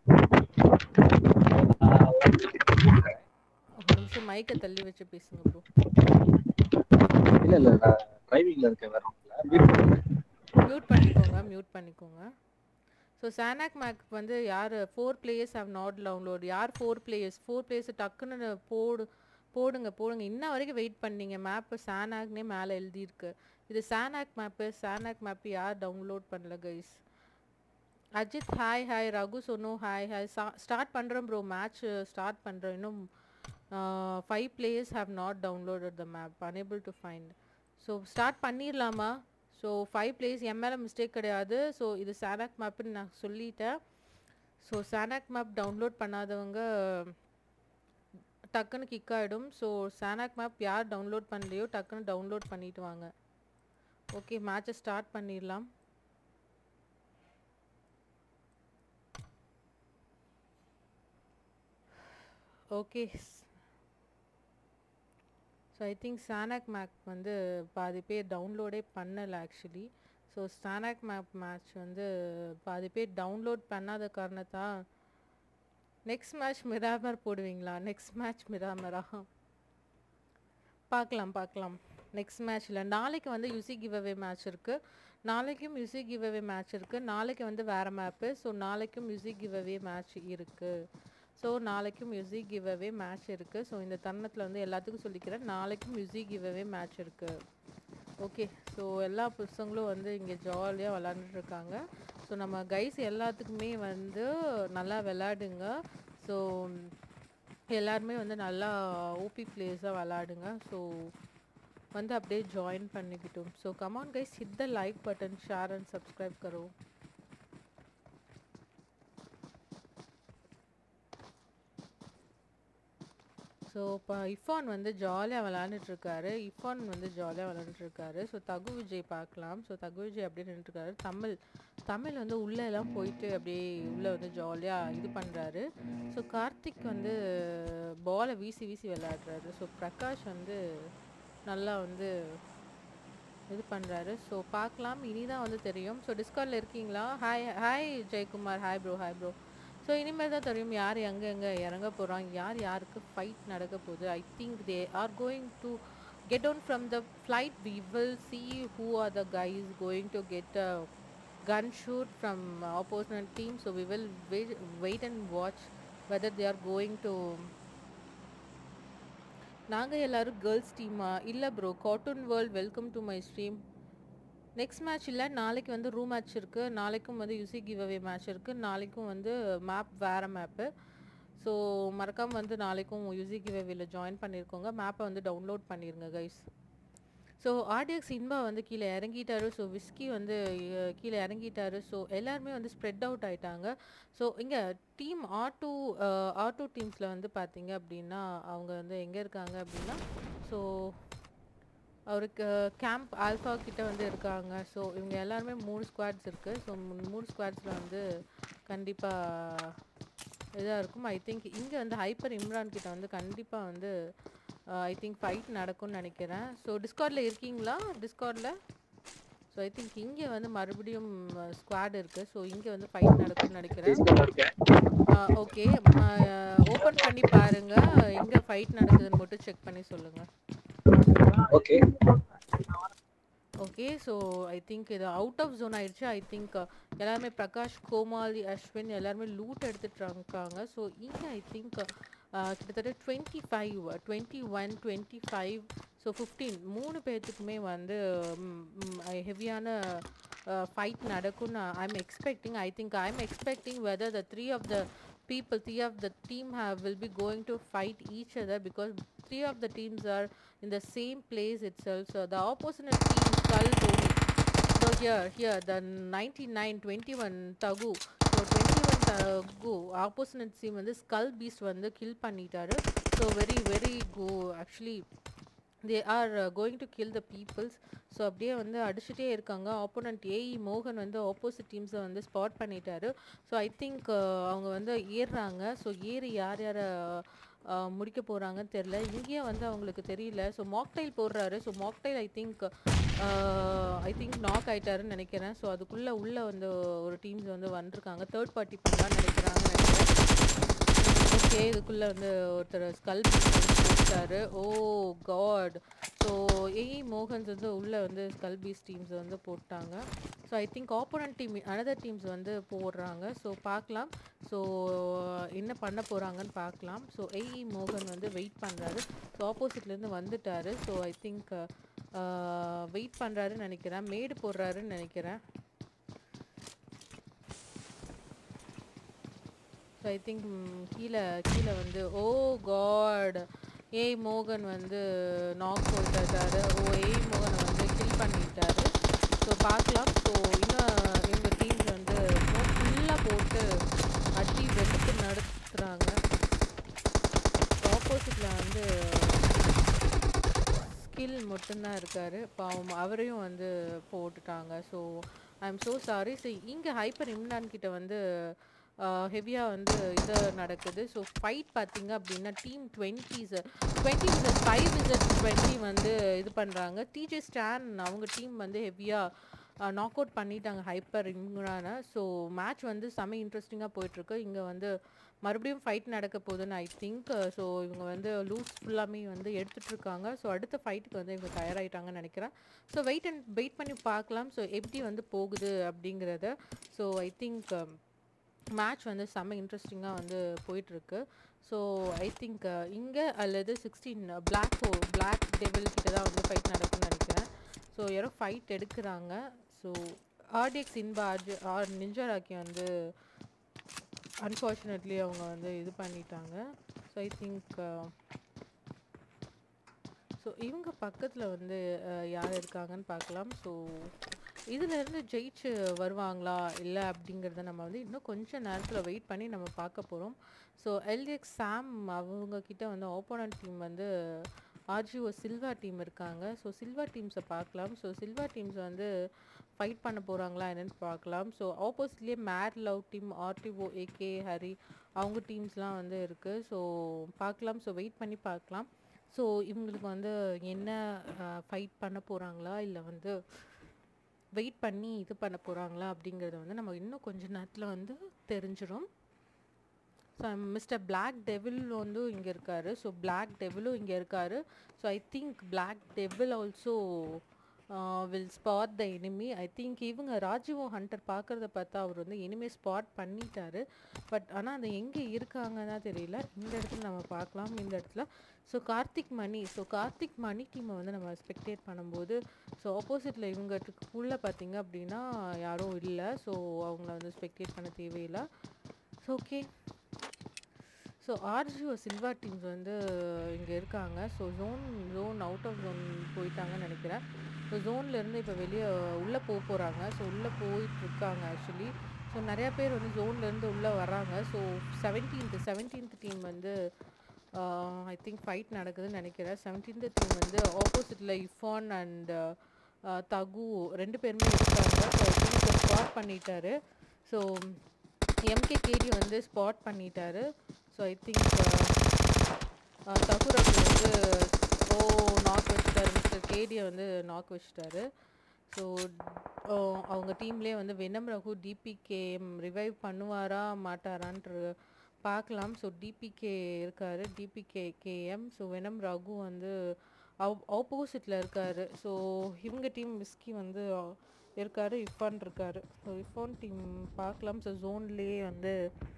ஒரு நிமிஷம் மைக்க தள்ளி வச்சு பேசுங்க ப்ரோ இல்ல இல்ல நான் டிரைவிங்ல இருக்கேன் வேற ஒண்ணும் இல்ல மியூட் பண்ணிக்கோங்க மியூட் பண்ணிக்கோங்க ஸோ சானாக் மேக் வந்து யார் four players have not download யார் ஃபோர் பிளேயர்ஸ் ஃபோர் பிளேயர்ஸ் டக்குன்னு போடு போடுங்க போடுங்க இன்ன வரைக்கும் வெயிட் பண்ணீங்க மேப்பு சானாக்னே மேலே எழுதியிருக்கு இது சானாக் மேப்பு சானாக் மேப்பு யார் டவுன்லோட் பண்ணல guys Ajith hi hi Raghu சொன்னோம் ஹாய் ஹாய் ஸ்டார்ட் பண்ணுறோம் ப்ரோ மேட்ச் ஸ்டார்ட் பண்ணுறோம் இன்னும் five players have not downloaded the map unable to find so start பண்ணிடலாமா ஸோ ஃபைவ் பிளேஸ் என் மேலே மிஸ்டேக் கிடையாது ஸோ இது சானாக் மேப்புன்னு நான் சொல்லிட்டேன் ஸோ சானாக் மேப் டவுன்லோட் பண்ணாதவங்க டக்குன்னு கிக் ஆகிடும் ஸோ சானாக் மேப் யார் டவுன்லோட் பண்ணலையோ டக்குன்னு டவுன்லோட் பண்ணிட்டு வாங்க ஓகே மேட்சை ஸ்டார்ட் பண்ணிடலாம் okay so I think Sanhok map வந்து பாதி பேர் டவுன்லோடே பண்ணலை actually so Sanhok map match வந்து பாதி பேர் டவுன்லோட் பண்ணாத காரணத்தா நெக்ஸ்ட் மேட்ச் மிராமர் போடுவீங்களா நெக்ஸ்ட் மேட்ச் மிராமரா பார்க்கலாம் பார்க்கலாம் நெக்ஸ்ட் மேட்ச்சில் நாளைக்கு வந்து யுசி கிவ் அவே மேட்ச் இருக்குது நாளைக்கும் யுசி கிவ் அவே மேட்ச் இருக்குது நாளைக்கு வந்து வேறு மேப்பு ஸோ நாளைக்கும் யுசி கிவ் அவே மேட்ச் இருக்குது ஸோ நாளைக்கும் மியூசிக் கிவ் அவே மேட்ச் இருக்குது ஸோ இந்த தருணத்தில் வந்து எல்லாத்துக்கும் சொல்லிக்கிறேன் நாளைக்கும் மியூசிக் கிவ் அவே மேட்ச் இருக்குது ஓகே ஸோ எல்லா பசங்களும் வந்து இங்கே ஜாலியாக விளாண்டுட்டு இருக்காங்க ஸோ நம்ம கைஸ் எல்லாத்துக்குமே வந்து நல்லா விளாடுங்க ஸோ எல்லாருமே வந்து நல்லா ஓபி பிளேயர்ஸாக விளாடுங்க ஸோ வந்து அப்படியே ஜாயின் பண்ணிக்கிட்டோம் so come on guys hit the like button share and subscribe करो ஸோ இப்போ இஃபான் வந்து ஜாலியாக விளாண்டுட்டு இருக்காரு இஃபான் வந்து ஜாலியாக விளாண்டுட்டு இருக்காரு ஸோ தகு விஜய் பார்க்கலாம் ஸோ தகு விஜய் அப்படியே நின்றுருக்காரு தமிழ் தமிழ் வந்து உள்ளே எல்லாம் போயிட்டு அப்படியே உள்ளே வந்து ஜாலியாக இது பண்ணுறாரு ஸோ கார்த்திக் வந்து பாலை வீசி வீசி விளையாடுறாரு ஸோ பிரகாஷ் வந்து நல்லா வந்து இது பண்ணுறாரு ஸோ பார்க்கலாம் இனி தான் வந்து தெரியும் ஸோ டிஸ்கவுண்டில் இருக்கீங்களா hi hi Jayakumar hi bro hi bro so இனிமேல் தான் தெரியும் யார் எங்கே எங்கே இறங்க போகிறாங்க யார் யாருக்கு ஃபைட் நடக்க போகுது I think they are going to get down from the flight we will see who are the guys going to get a gun shoot from opposite team so we will wait and watch whether they are going to நாங்கள் எல்லாரும் girls டீமா இல்லை bro cartoon world welcome to my stream next match இல்லை நாளைக்கு வந்து room match இருக்குது நாளைக்கும் வந்து யுசி கிவ் அவே மேட்ச் இருக்குது நாளைக்கும் வந்து மேப் வேறு மேப்பு ஸோ மறக்காமல் வந்து நாளைக்கும் யுசி கிவ் அவேல ஜாயின் பண்ணியிருக்கோங்க மேப்பை வந்து டவுன்லோட் பண்ணிடுங்க கைஸ் ஸோ ஆர்டிஎக்ஸ் இன்பா வந்து கீழே இறங்கிட்டாரு ஸோ விஸ்கி வந்து அஹ், கீழே இறங்கிட்டாரு ஸோ எல்லாருமே வந்து ஸ்ப்ரெட் அவுட் ஆயிட்டாங்க ஸோ இங்கே team R two R two டீம்ஸில் வந்து பார்த்தீங்க அப்படின்னா அவங்க வந்து எங்கே இருக்காங்க அப்படின்னா ஸோ அவருக்கு கேம்ப் ஆல்ஃபா கிட்ட வந்து இருக்காங்க ஸோ இவங்க எல்லாருமே மூணு ஸ்குவாட்ஸ் இருக்குது ஸோ மூணு ஸ்குவாட்ஸில் வந்து கண்டிப்பாக இதாக இருக்கும் ஐ திங்க் இங்கே வந்து ஹைப்பர் இம்ரான் கிட்ட வந்து கண்டிப்பாக வந்து ஐ திங்க் ஃபைட் நடக்கும்னு நினைக்கிறேன் ஸோ டிஸ்கார்டில் இருக்கீங்களா டிஸ்கார்டில் ஸோ ஐ திங்க் இங்கே வந்து மறுபடியும் ஸ்குவாட் இருக்குது ஸோ இங்கே வந்து ஃபைட் நடக்கும்னு நினைக்கிறேன் டிஸ்கவுண்ட் இருக்கேன் ஓகே ஓப்பன் பண்ணி பாருங்க எங்க ஃபைட் நடக்குதுன்னு மட்டும் செக் பண்ணி சொல்லுங்க okay okay so I think இது அவுட் ஆஃப் ஜோன் ஆயிடுச்சு ஐ திங்க் எல்லாருமே பிரகாஷ் கோமாளி அஸ்வின் எல்லாருமே லூட் எடுத்துட்டு இருக்காங்க ஸோ இங்கே ஐ திங்க் கிட்டத்தட்ட twenty five twenty one twenty five so fifteen மூணு பேர்த்துக்குமே வந்து ஹெவியான ஃபைட் நடக்கும்னு I am expecting I think I am expecting whether the three of the people three of the team have will be going to fight each other because three of the teams are in the same place itself so the opposite team skull Dhoni so here here the 99 21 tagu so 21 tagu opposite team வந்து skull beast வந்து kill பண்ணிட்டாரு so very very go actually they are going to kill the peoples so அப்படியே வந்து அடிச்சுட்டே இருக்காங்க opponent AE மோகன் வந்து opposite டீம்ஸை வந்து ஸ்பாட் பண்ணிட்டாரு ஸோ ஐ திங்க் அவங்க வந்து ஏறுறாங்க ஸோ ஏறி யார் யாரை முடிக்க போகிறாங்கன்னு தெரில இங்கேயே வந்து அவங்களுக்கு தெரியல ஸோ மாக்டைல் போடுறாரு ஸோ மாக்டைல் I think I think knock ஆயிட்டாருன்னு நினைக்கிறேன் ஸோ அதுக்குள்ளே உள்ளே வந்து ஒரு டீம்ஸ் வந்து வந்திருக்காங்க தேர்ட் பார்ட்டி பண்ணலான்னு நினைக்கிறாங்கன்னு நினைக்கிறேன் ஓகே இதுக்குள்ளே வந்து ஒருத்தர் ஸ்கல் போட்டாரு oh god so AE Mohans வந்து உள்ளே வந்து ஸ்கல் பீஸ் டீம்ஸ் வந்து போட்டாங்க so I think opponent team another teams வந்து போடுறாங்க ஸோ பார்க்கலாம் ஸோ என்ன பண்ண போகிறாங்கன்னு பார்க்கலாம் ஸோ ஏஇ மோகன் வந்து வெயிட் பண்ணுறாரு ஸோ ஆப்போசிட்லேருந்து வந்துட்டாரு ஸோ ஐ திங்க் வெயிட் பண்ணுறாருன்னு நினைக்கிறேன் மேடு போடுறாருன்னு நினைக்கிறேன் ஸோ ஐ திங்க் கீழே கீழே வந்து ஓ காட் ஏய் மோகன் வந்து நாக் போட்டாரு ஓ ஏய் மோகனை வந்து கில் பண்ணிட்டாரு ஸோ பார்க்கலாம் ஸோ இன்னும் எங்கள் டீம்ஸ் வந்து ஃபுல்லாக போட்டு அடி வெளுத்து நடத்துகிறாங்க ஆப்போசிட்டில் வந்து ஸ்கில் மட்டும்தான் இருக்கார் பாவம் அவரையும் வந்து போட்டுட்டாங்க so I am so sorry so இங்கே ஹைப்பர் இம்ரான் கிட்ட வந்து ஹெவியாக வந்து இது நடக்குது ஸோ ஃபைட் பார்த்தீங்க அப்படின்னா team twenties twenty Z five Z twenty வந்து இது பண்ணுறாங்க டிஜே ஸ்டான் அவங்க டீம் வந்து ஹெவியாக நாக் அவுட் பண்ணிட்டாங்க ஹைப்பர் இம்ரானை ஸோ மேட்ச் வந்து செம்ம இன்ட்ரெஸ்டிங்காக போயிட்டுருக்கு இங்கே வந்து மறுபடியும் ஃபைட் நடக்க போகுதுன்னு ஐ திங்க் ஸோ இவங்க வந்து லூஸ் ஃபுல்லாமே வந்து எடுத்துகிட்டு இருக்காங்க ஸோ அடுத்த ஃபைட்டுக்கு வந்து இவங்க தயாராகிட்டாங்கன்னு நினைக்கிறேன் ஸோ வெயிட் அண்ட் வெயிட் பண்ணி பார்க்கலாம் ஸோ எப்படி வந்து போகுது அப்படிங்கிறத ஸோ ஐ திங்க் மேட்ச் வந்து செம்ம இன்ட்ரெஸ்டிங்காக வந்து போயிட்டுருக்கு ஸோ ஐ திங்க் இங்கே அல்லது sixteen black oh black devil கிட்ட தான் வந்து ஃபைட் நடக்கும்னு நினைக்கிறேன் ஸோ யாரோ ஃபைட் எடுக்கிறாங்க so RTX Inba RG R நிஞ்சராக்கி வந்து அன்ஃபார்ச்சுனேட்லி அவங்க வந்து இது பண்ணிட்டாங்க ஸோ ஐ திங்க் ஸோ இவங்க பக்கத்தில் வந்து யார் இருக்காங்கன்னு பார்க்கலாம் ஸோ இதுலேருந்து ஜெயிச்சு வருவாங்களா இல்லை அப்படிங்கிறத நம்ம வந்து இன்னும் கொஞ்சம் நேரத்தில் வெயிட் பண்ணி நம்ம பார்க்க போகிறோம் ஸோ எல்எக்ஸ் சாம் அவங்கக்கிட்ட வந்து ஆப்போனன்ட் டீம் வந்து ஆர்ஜிஓ சில்வா டீம் இருக்காங்க ஸோ சில்வா டீம்ஸை பார்க்கலாம் ஸோ சில்வா டீம்ஸ் வந்து ஃபைட் பண்ண போகிறாங்களா என்னென்னு பார்க்கலாம் ஸோ ஆப்போசிட்லேயே mad love team RTO AK Hari அவங்க டீம்ஸ்லாம் வந்து இருக்குது ஸோ பார்க்கலாம் ஸோ வெயிட் பண்ணி பார்க்கலாம் ஸோ இவங்களுக்கு வந்து என்ன ஃபைட் பண்ண போகிறாங்களா இல்லை வந்து வெயிட் பண்ணி இது பண்ண போகிறாங்களா அப்படிங்கிறத வந்து நம்ம இன்னும் கொஞ்ச நேரத்தில் வந்து தெரிஞ்சிடும் ஸோ மிஸ்டர் பிளாக் டெவில் வந்து இங்கே இருக்கார் ஸோ பிளாக் டெவிலும் இங்கே இருக்கார் so I think black devil also will spot the enemy I think இவங்க ராஜீவோ ஹண்டர் பார்க்குறத பார்த்தா அவர் வந்து எனிமே ஸ்பாட் பண்ணிட்டாரு பட் ஆனால் அது எங்கே இருக்காங்கன்னா தெரியல இந்த இடத்துல நம்ம பார்க்கலாம் இந்த இடத்துல ஸோ கார்த்திக் மணி ஸோ கார்த்திக் மணி டீமை வந்து நம்ம ஸ்பெக்டேட் பண்ணும்போது ஸோ ஆப்போசிட்டில் இவங்களுக்குள்ளே பார்த்தீங்க அப்படின்னா யாரும் இல்லை ஸோ அவங்கள வந்து ஸ்பெக்டேட் பண்ண தேவையில்லை so okay so RGO Silva teams வந்து இங்கே இருக்காங்க so zone zone out of zone போயிட்டாங்கன்னு நினைக்கிறேன் ஸோ ஜோன்லேருந்து இப்போ வெளியே உள்ளே போக போகிறாங்க ஸோ உள்ளே போயிட்டுருக்காங்க ஆக்சுவலி ஸோ நிறையா பேர் வந்து ஜோன்லேருந்து உள்ளே வராங்க ஸோ செவன்டீன்த் செவன்டீன்த் டீம் வந்து ஐ திங்க் ஃபைட் நடக்குதுன்னு நினைக்கிறேன் செவன்டீன்த் டீம் வந்து ஆப்போசிட்டில் இஃபான் அண்ட் தகு ரெண்டு பேருமே இருக்காங்க ஸோ ஐ திங்க் ஸ்பாட் பண்ணிட்டாரு ஸோ எம்கே கேடி வந்து ஸ்பாட் பண்ணிட்டாரு ஸோ ஐ திங்க் தகுரகு வந்து ஓ நாக் வச்சுட்டாரு மிஸ்டர் கேடியை வந்து நாக் வச்சுட்டாரு ஸோ அவங்க டீம்லேயே வந்து வெனம் ரகு டிபிகேஎம் ரிவைவ் பண்ணுவாரா மாட்டாரான்ற பார்க்கலாம் ஸோ டிபிகே இருக்காரு DPK KM so venom Raghu வந்து ஆப்போசிட்டில் இருக்காரு ஸோ இவங்க டீம் மிஸ்கி வந்து அஹ், இருக்காரு இஃபான் இருக்காரு ஸோ இஃபான் டீம் பார்க்கலாம் ஸோ ஜோன்லேயே வந்து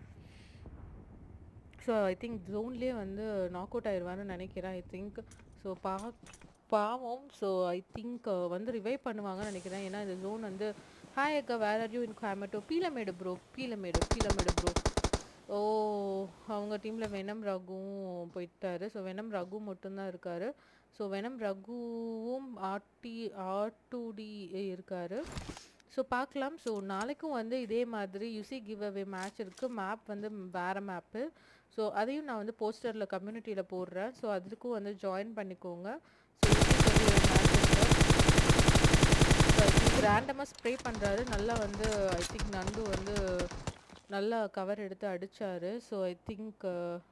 ஸோ ஐ திங்க் ஜோன்லேயே வந்து நாக் அவுட் ஆயிடுவான்னு நினைக்கிறேன் ஐ திங்க் ஸோ பா பாவம் ஸோ ஐ திங்க் வந்து ரிவைவ் பண்ணுவாங்கன்னு நினைக்கிறேன் ஏன்னா இந்த ஜோன் வந்து ஹாய் அக்கா வேர் ஆர் யூ இன் கோயம்பேட்டோ Peelamedu bro Peelamedu Peelamedu bro oh அவங்க டீமில் வெனம் ரகுவும் போயிட்டாரு ஸோ வெனம் ரகு மட்டும்தான் இருக்காரு ஸோ வெனம் ரகுவும் ஆர்டி ஆர் டூ டி இருக்காரு ஸோ பார்க்கலாம் ஸோ நாளைக்கும் வந்து இதே மாதிரி யுசி கிவ் அவே மேட்ச் இருக்குது மேப் வந்து வேறு மேப்பு ஸோ அதையும் நான் வந்து போஸ்டரில் கம்யூனிட்டியில் போடுறேன் ஸோ அதுக்கும் வந்து ஜாயின் பண்ணிக்கோங்க ஸோ யுசி கிவ் மேட்ச் இருக்குது ஸோ ஐ திங்க் ரேண்டமாக ஸ்ப்ரே பண்ணுறாரு நல்லா வந்து ஐ திங்க் நண்டு வந்து நல்லா கவர் எடுத்து அடிச்சாரு ஸோ ஐ திங்க்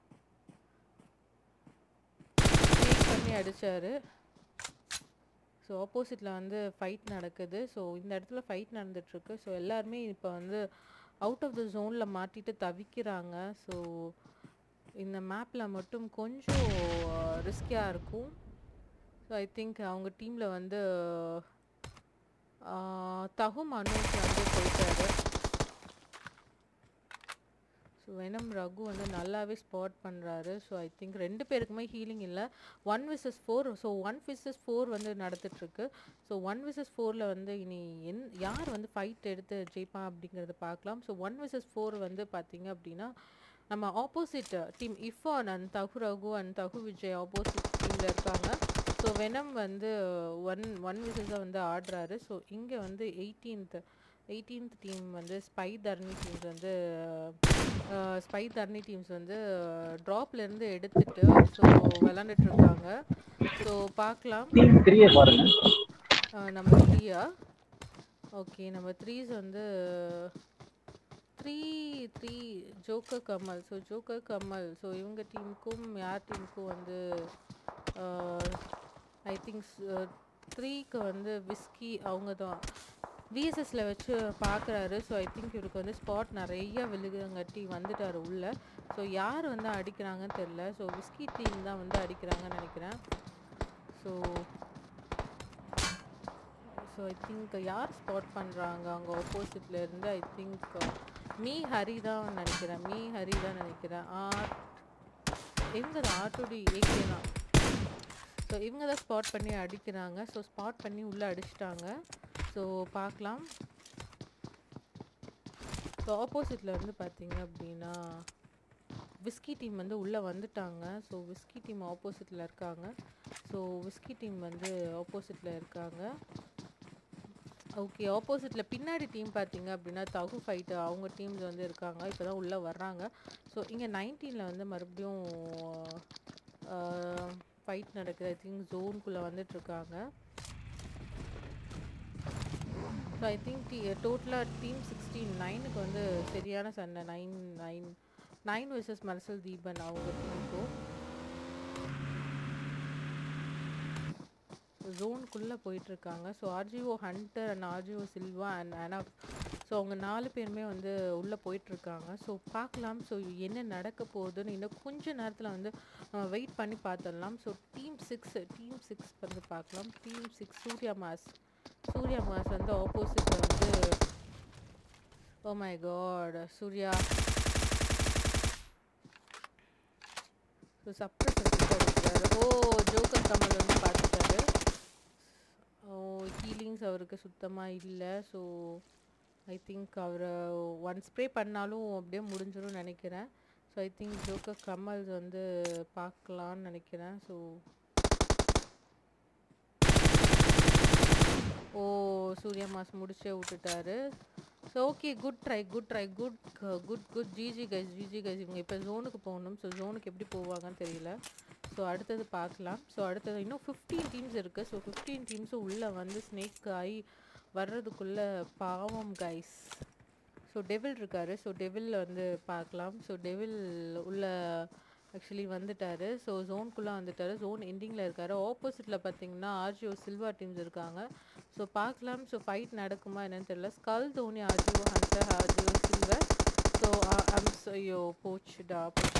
பண்ணி அடிச்சாரு ஸோ ஆப்போசிட்டில் வந்து ஃபைட் நடக்குது ஸோ இந்த இடத்துல ஃபைட் நடந்துட்டுருக்கு ஸோ எல்லாருமே இப்போ வந்து அவுட் ஆஃப் த ஜோனில் மாட்டிட்டு தவிக்கிறாங்க ஸோ இந்த மேப்பில் மட்டும் கொஞ்சம் ரிஸ்கியாக இருக்கும் ஸோ ஐ திங்க் அவங்க டீமில் வந்து ஆஹ், தகு மனோஜ் வந்து போயிட்டாரு ஸோ வெனம் ரகு வந்து நல்லாவே ஸ்பாட் பண்ணுறாரு ஸோ ஐ திங்க் ரெண்டு பேருக்குமே ஹீலிங் இல்லை one versus four so one versus four வந்து நடந்துட்டுருக்கு ஸோ ஒன் விசஸ் ஃபோரில் வந்து இனி என் யார் வந்து ஃபைட் எடுத்து ஜெயிப்பான் அப்படிங்கிறத பார்க்கலாம் ஸோ ஒன் விசஸ் ஃபோர் வந்து பார்த்தீங்க அப்படின்னா நம்ம ஆப்போசிட் டீம் இஃபான் அண்ட் தகு ரகு அண்ட் தகு விஜய் ஆப்போசிட் டீமில் இருக்காங்க ஸோ வெனம் வந்து ஒன் ஒன் விசஸாக வந்து ஆடுறாரு ஸோ இங்கே வந்து எயிட்டீன்த் எயிட்டீன்த் டீம் வந்து ஸ்பை தர்ணி டீம்ஸ் வந்து ஸ்பை தர்ணி டீம்ஸ் வந்து ட்ராப்ல இருந்து எடுத்துட்டு ஸோ விளாண்டுட்டு இருக்காங்க ஸோ பார்க்கலாம் டீம் த்ரீயை பாருங்க அஹ் நம்ம த்ரீயா ஓகே நம்ம த்ரீஸ் வந்து three three joker Kamal so joker Kamal so இவங்க டீமுக்கும் யார் டீமுக்கும் வந்து ஐ திங்க் த்ரீக்கு வந்து விஸ்கி அவங்க தான் விஎஸ்எஸ்ல வச்சு பார்க்குறாரு ஸோ ஐ திங்க் இவருக்கு வந்து ஸ்பாட் நிறைய விழுகுங்கட்டி வந்துட்டார் உள்ள ஸோ யார் வந்து அடிக்கிறாங்கன்னு தெரில ஸோ விஸ்கி டீம் தான் வந்து அடிக்கிறாங்கன்னு நினைக்கிறேன் ஸோ ஸோ ஐ திங்க் யார் ஸ்பாட் பண்ணுறாங்க அவங்க ஆப்போசிட்ல இருந்து ஐ திங்க் மீ ஹரி தான் நினைக்கிறேன் மீ ஹரி தான் நினைக்கிறேன் ஆர் இவங்க தான் ஆர்டுடி ஏகே தான் ஸோ இவங்க தான் ஸ்பாட் பண்ணி அடிக்கிறாங்க ஸோ ஸ்பாட் பண்ணி உள்ளே அடிச்சிட்டாங்க ஸோ பார்க்கலாம் ஸோ ஆப்போசிட்டில் வந்து பார்த்தீங்க அப்படின்னா விஸ்கி டீம் வந்து உள்ளே வந்துட்டாங்க ஸோ விஸ்கி டீம் ஆப்போசிட்டில் இருக்காங்க ஸோ விஸ்கி டீம் வந்து ஆப்போசிட்டில் இருக்காங்க ஓகே ஆப்போசிட்டில் பின்னாடி டீம் பார்த்தீங்க அப்படின்னா தகு ஃபைட்டு அவங்க டீம்ஸ் வந்து இருக்காங்க இப்போ தான் உள்ளே வர்றாங்க ஸோ இங்கே நைன்டீனில் வந்து மறுபடியும் ஃபைட் நடக்குது ஐ திங்க் ஜோனுக்குள்ளே வந்துட்டுருக்காங்க ஸோ ஐ திங்க் டி டோட்டலாக டீம் சிக்ஸ்டீன் நைனுக்கு வந்து சரியான சண்டை நைன் நைன் நைன் வர்சஸ் மர்சல் தீபன் அவங்க டீமுக்கும் ஜோனுக்குள்ளே போயிட்டுருக்காங்க so RGO hunter and RGO Silva and அனப் ஸோ அவங்க நாலு பேருமே வந்து உள்ளே போயிட்டுருக்காங்க ஸோ பார்க்கலாம் ஸோ என்ன நடக்க போகுதுன்னு இன்னும் கொஞ்ச நேரத்தில் வந்து வெயிட் பண்ணி பார்த்துடலாம் so team six team six வந்து பார்க்கலாம் team six Surya mass Surya mass வந்து ஆப்போசிட்டில் வந்து oh my god Surya so surprise oh joker Kamal வந்து பார்த்துட்டாரு ஓ ஹீலிங்ஸ் அவருக்கு சுத்தமாக இல்லை ஸோ ஐ திங்க் அவரை ஒன் ஸ்ப்ரே பண்ணாலும் அப்படியே முடிஞ்சிடும் நினைக்கிறேன் ஸோ ஐ திங்க் ஜோக்கர் கமல்ஸ் வந்து பார்க்கலான்னு நினைக்கிறேன் ஸோ ஓ சூர்யா மாஸ் முடிச்சே விட்டுட்டாரு so okay good try good try good good good GG guys GG guys இவங்க இப்போ ஜோனுக்கு போகணும் ஸோ ஜோனுக்கு எப்படி போவாங்கன்னு தெரியல ஸோ அடுத்தது பார்க்கலாம் ஸோ அடுத்தது இன்னும் ஃபிஃப்டீன் டீம்ஸ் இருக்குது ஸோ ஃபிஃப்டீன் டீம்ஸும் உள்ளே வந்து ஸ்னேக் ஆகி வர்றதுக்குள்ளே பாவம் கைஸ் ஸோ டெவில் இருக்காரு ஸோ டெவில் வந்து பார்க்கலாம் ஸோ டெவில் உள்ள ஆக்சுவலி வந்துட்டாரு ஸோ ஜோனுக்குள்ளே வந்துட்டாரு ஜோன் எண்டிங்கில் இருக்காரு ஆப்போசிட்டில் பார்த்தீங்கன்னா ஆர்ஜிஓ சில்வா டீம்ஸ் இருக்காங்க ஸோ பார்க்கலாம் ஸோ ஃபைட் நடக்குமா என்னன்னு தெரியல skull Dhoni RGO hunter RGO silver so so I'm ஐயோ போச்சுடா போச்சு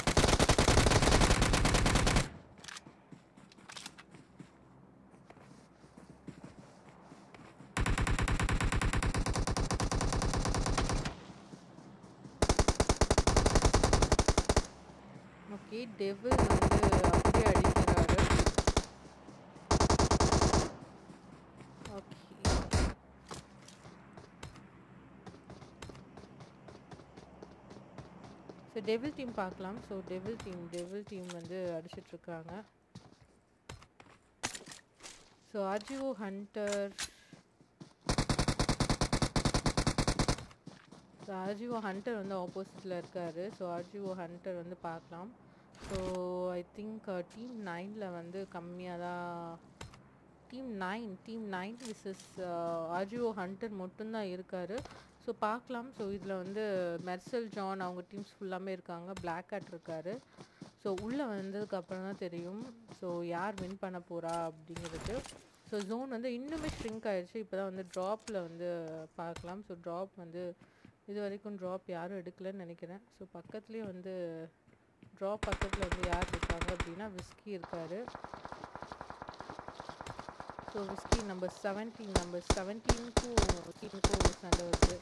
ஓகே டெவில் வந்து அப்படியே அடிக்கிறாரு ஓகே ஸோ டெவில் டீம் பார்க்கலாம் so devil team devil team வந்து அடிச்சிட்டு இருக்காங்க so AGO hunter so RGO hunter வந்து ஆப்போசிட்டில் இருக்கார் ஸோ ஆர்ஜிஓ ஹண்டர் வந்து பார்க்கலாம் ஸோ ஐ திங்க் டீம் நைனில் வந்து கம்மியாக தான் team nine team nine versus RGO hunter மட்டும்தான் இருக்கார் ஸோ பார்க்கலாம் ஸோ இதில் வந்து மெர்சல் ஜான் அவங்க டீம்ஸ் ஃபுல்லாமே இருக்காங்க பிளாக் ஹேட் இருக்கார் ஸோ உள்ளே வந்ததுக்கு அப்புறம் தான் தெரியும் ஸோ யார் வின் பண்ண போகிறா அப்படிங்கிறது ஸோ ஜோன் வந்து இன்னுமே ஷ்ரிங்க் ஆயிடுச்சு இப்போ தான் வந்து ட்ராப்பில் வந்து பார்க்கலாம் ஸோ ட்ராப் வந்து இது வரைக்கும் ட்ராப் யாரும் எடுக்கலன்னு நினைக்கிறேன் ஸோ பக்கத்துலேயே வந்து ட்ராப் பக்கத்தில் வந்து யார் இருக்காங்க அப்படின்னா விஸ்கி இருக்கார் so whisky number seventeen number செவன்டீனுக்கும் டீமுக்கும் சண்டை வருது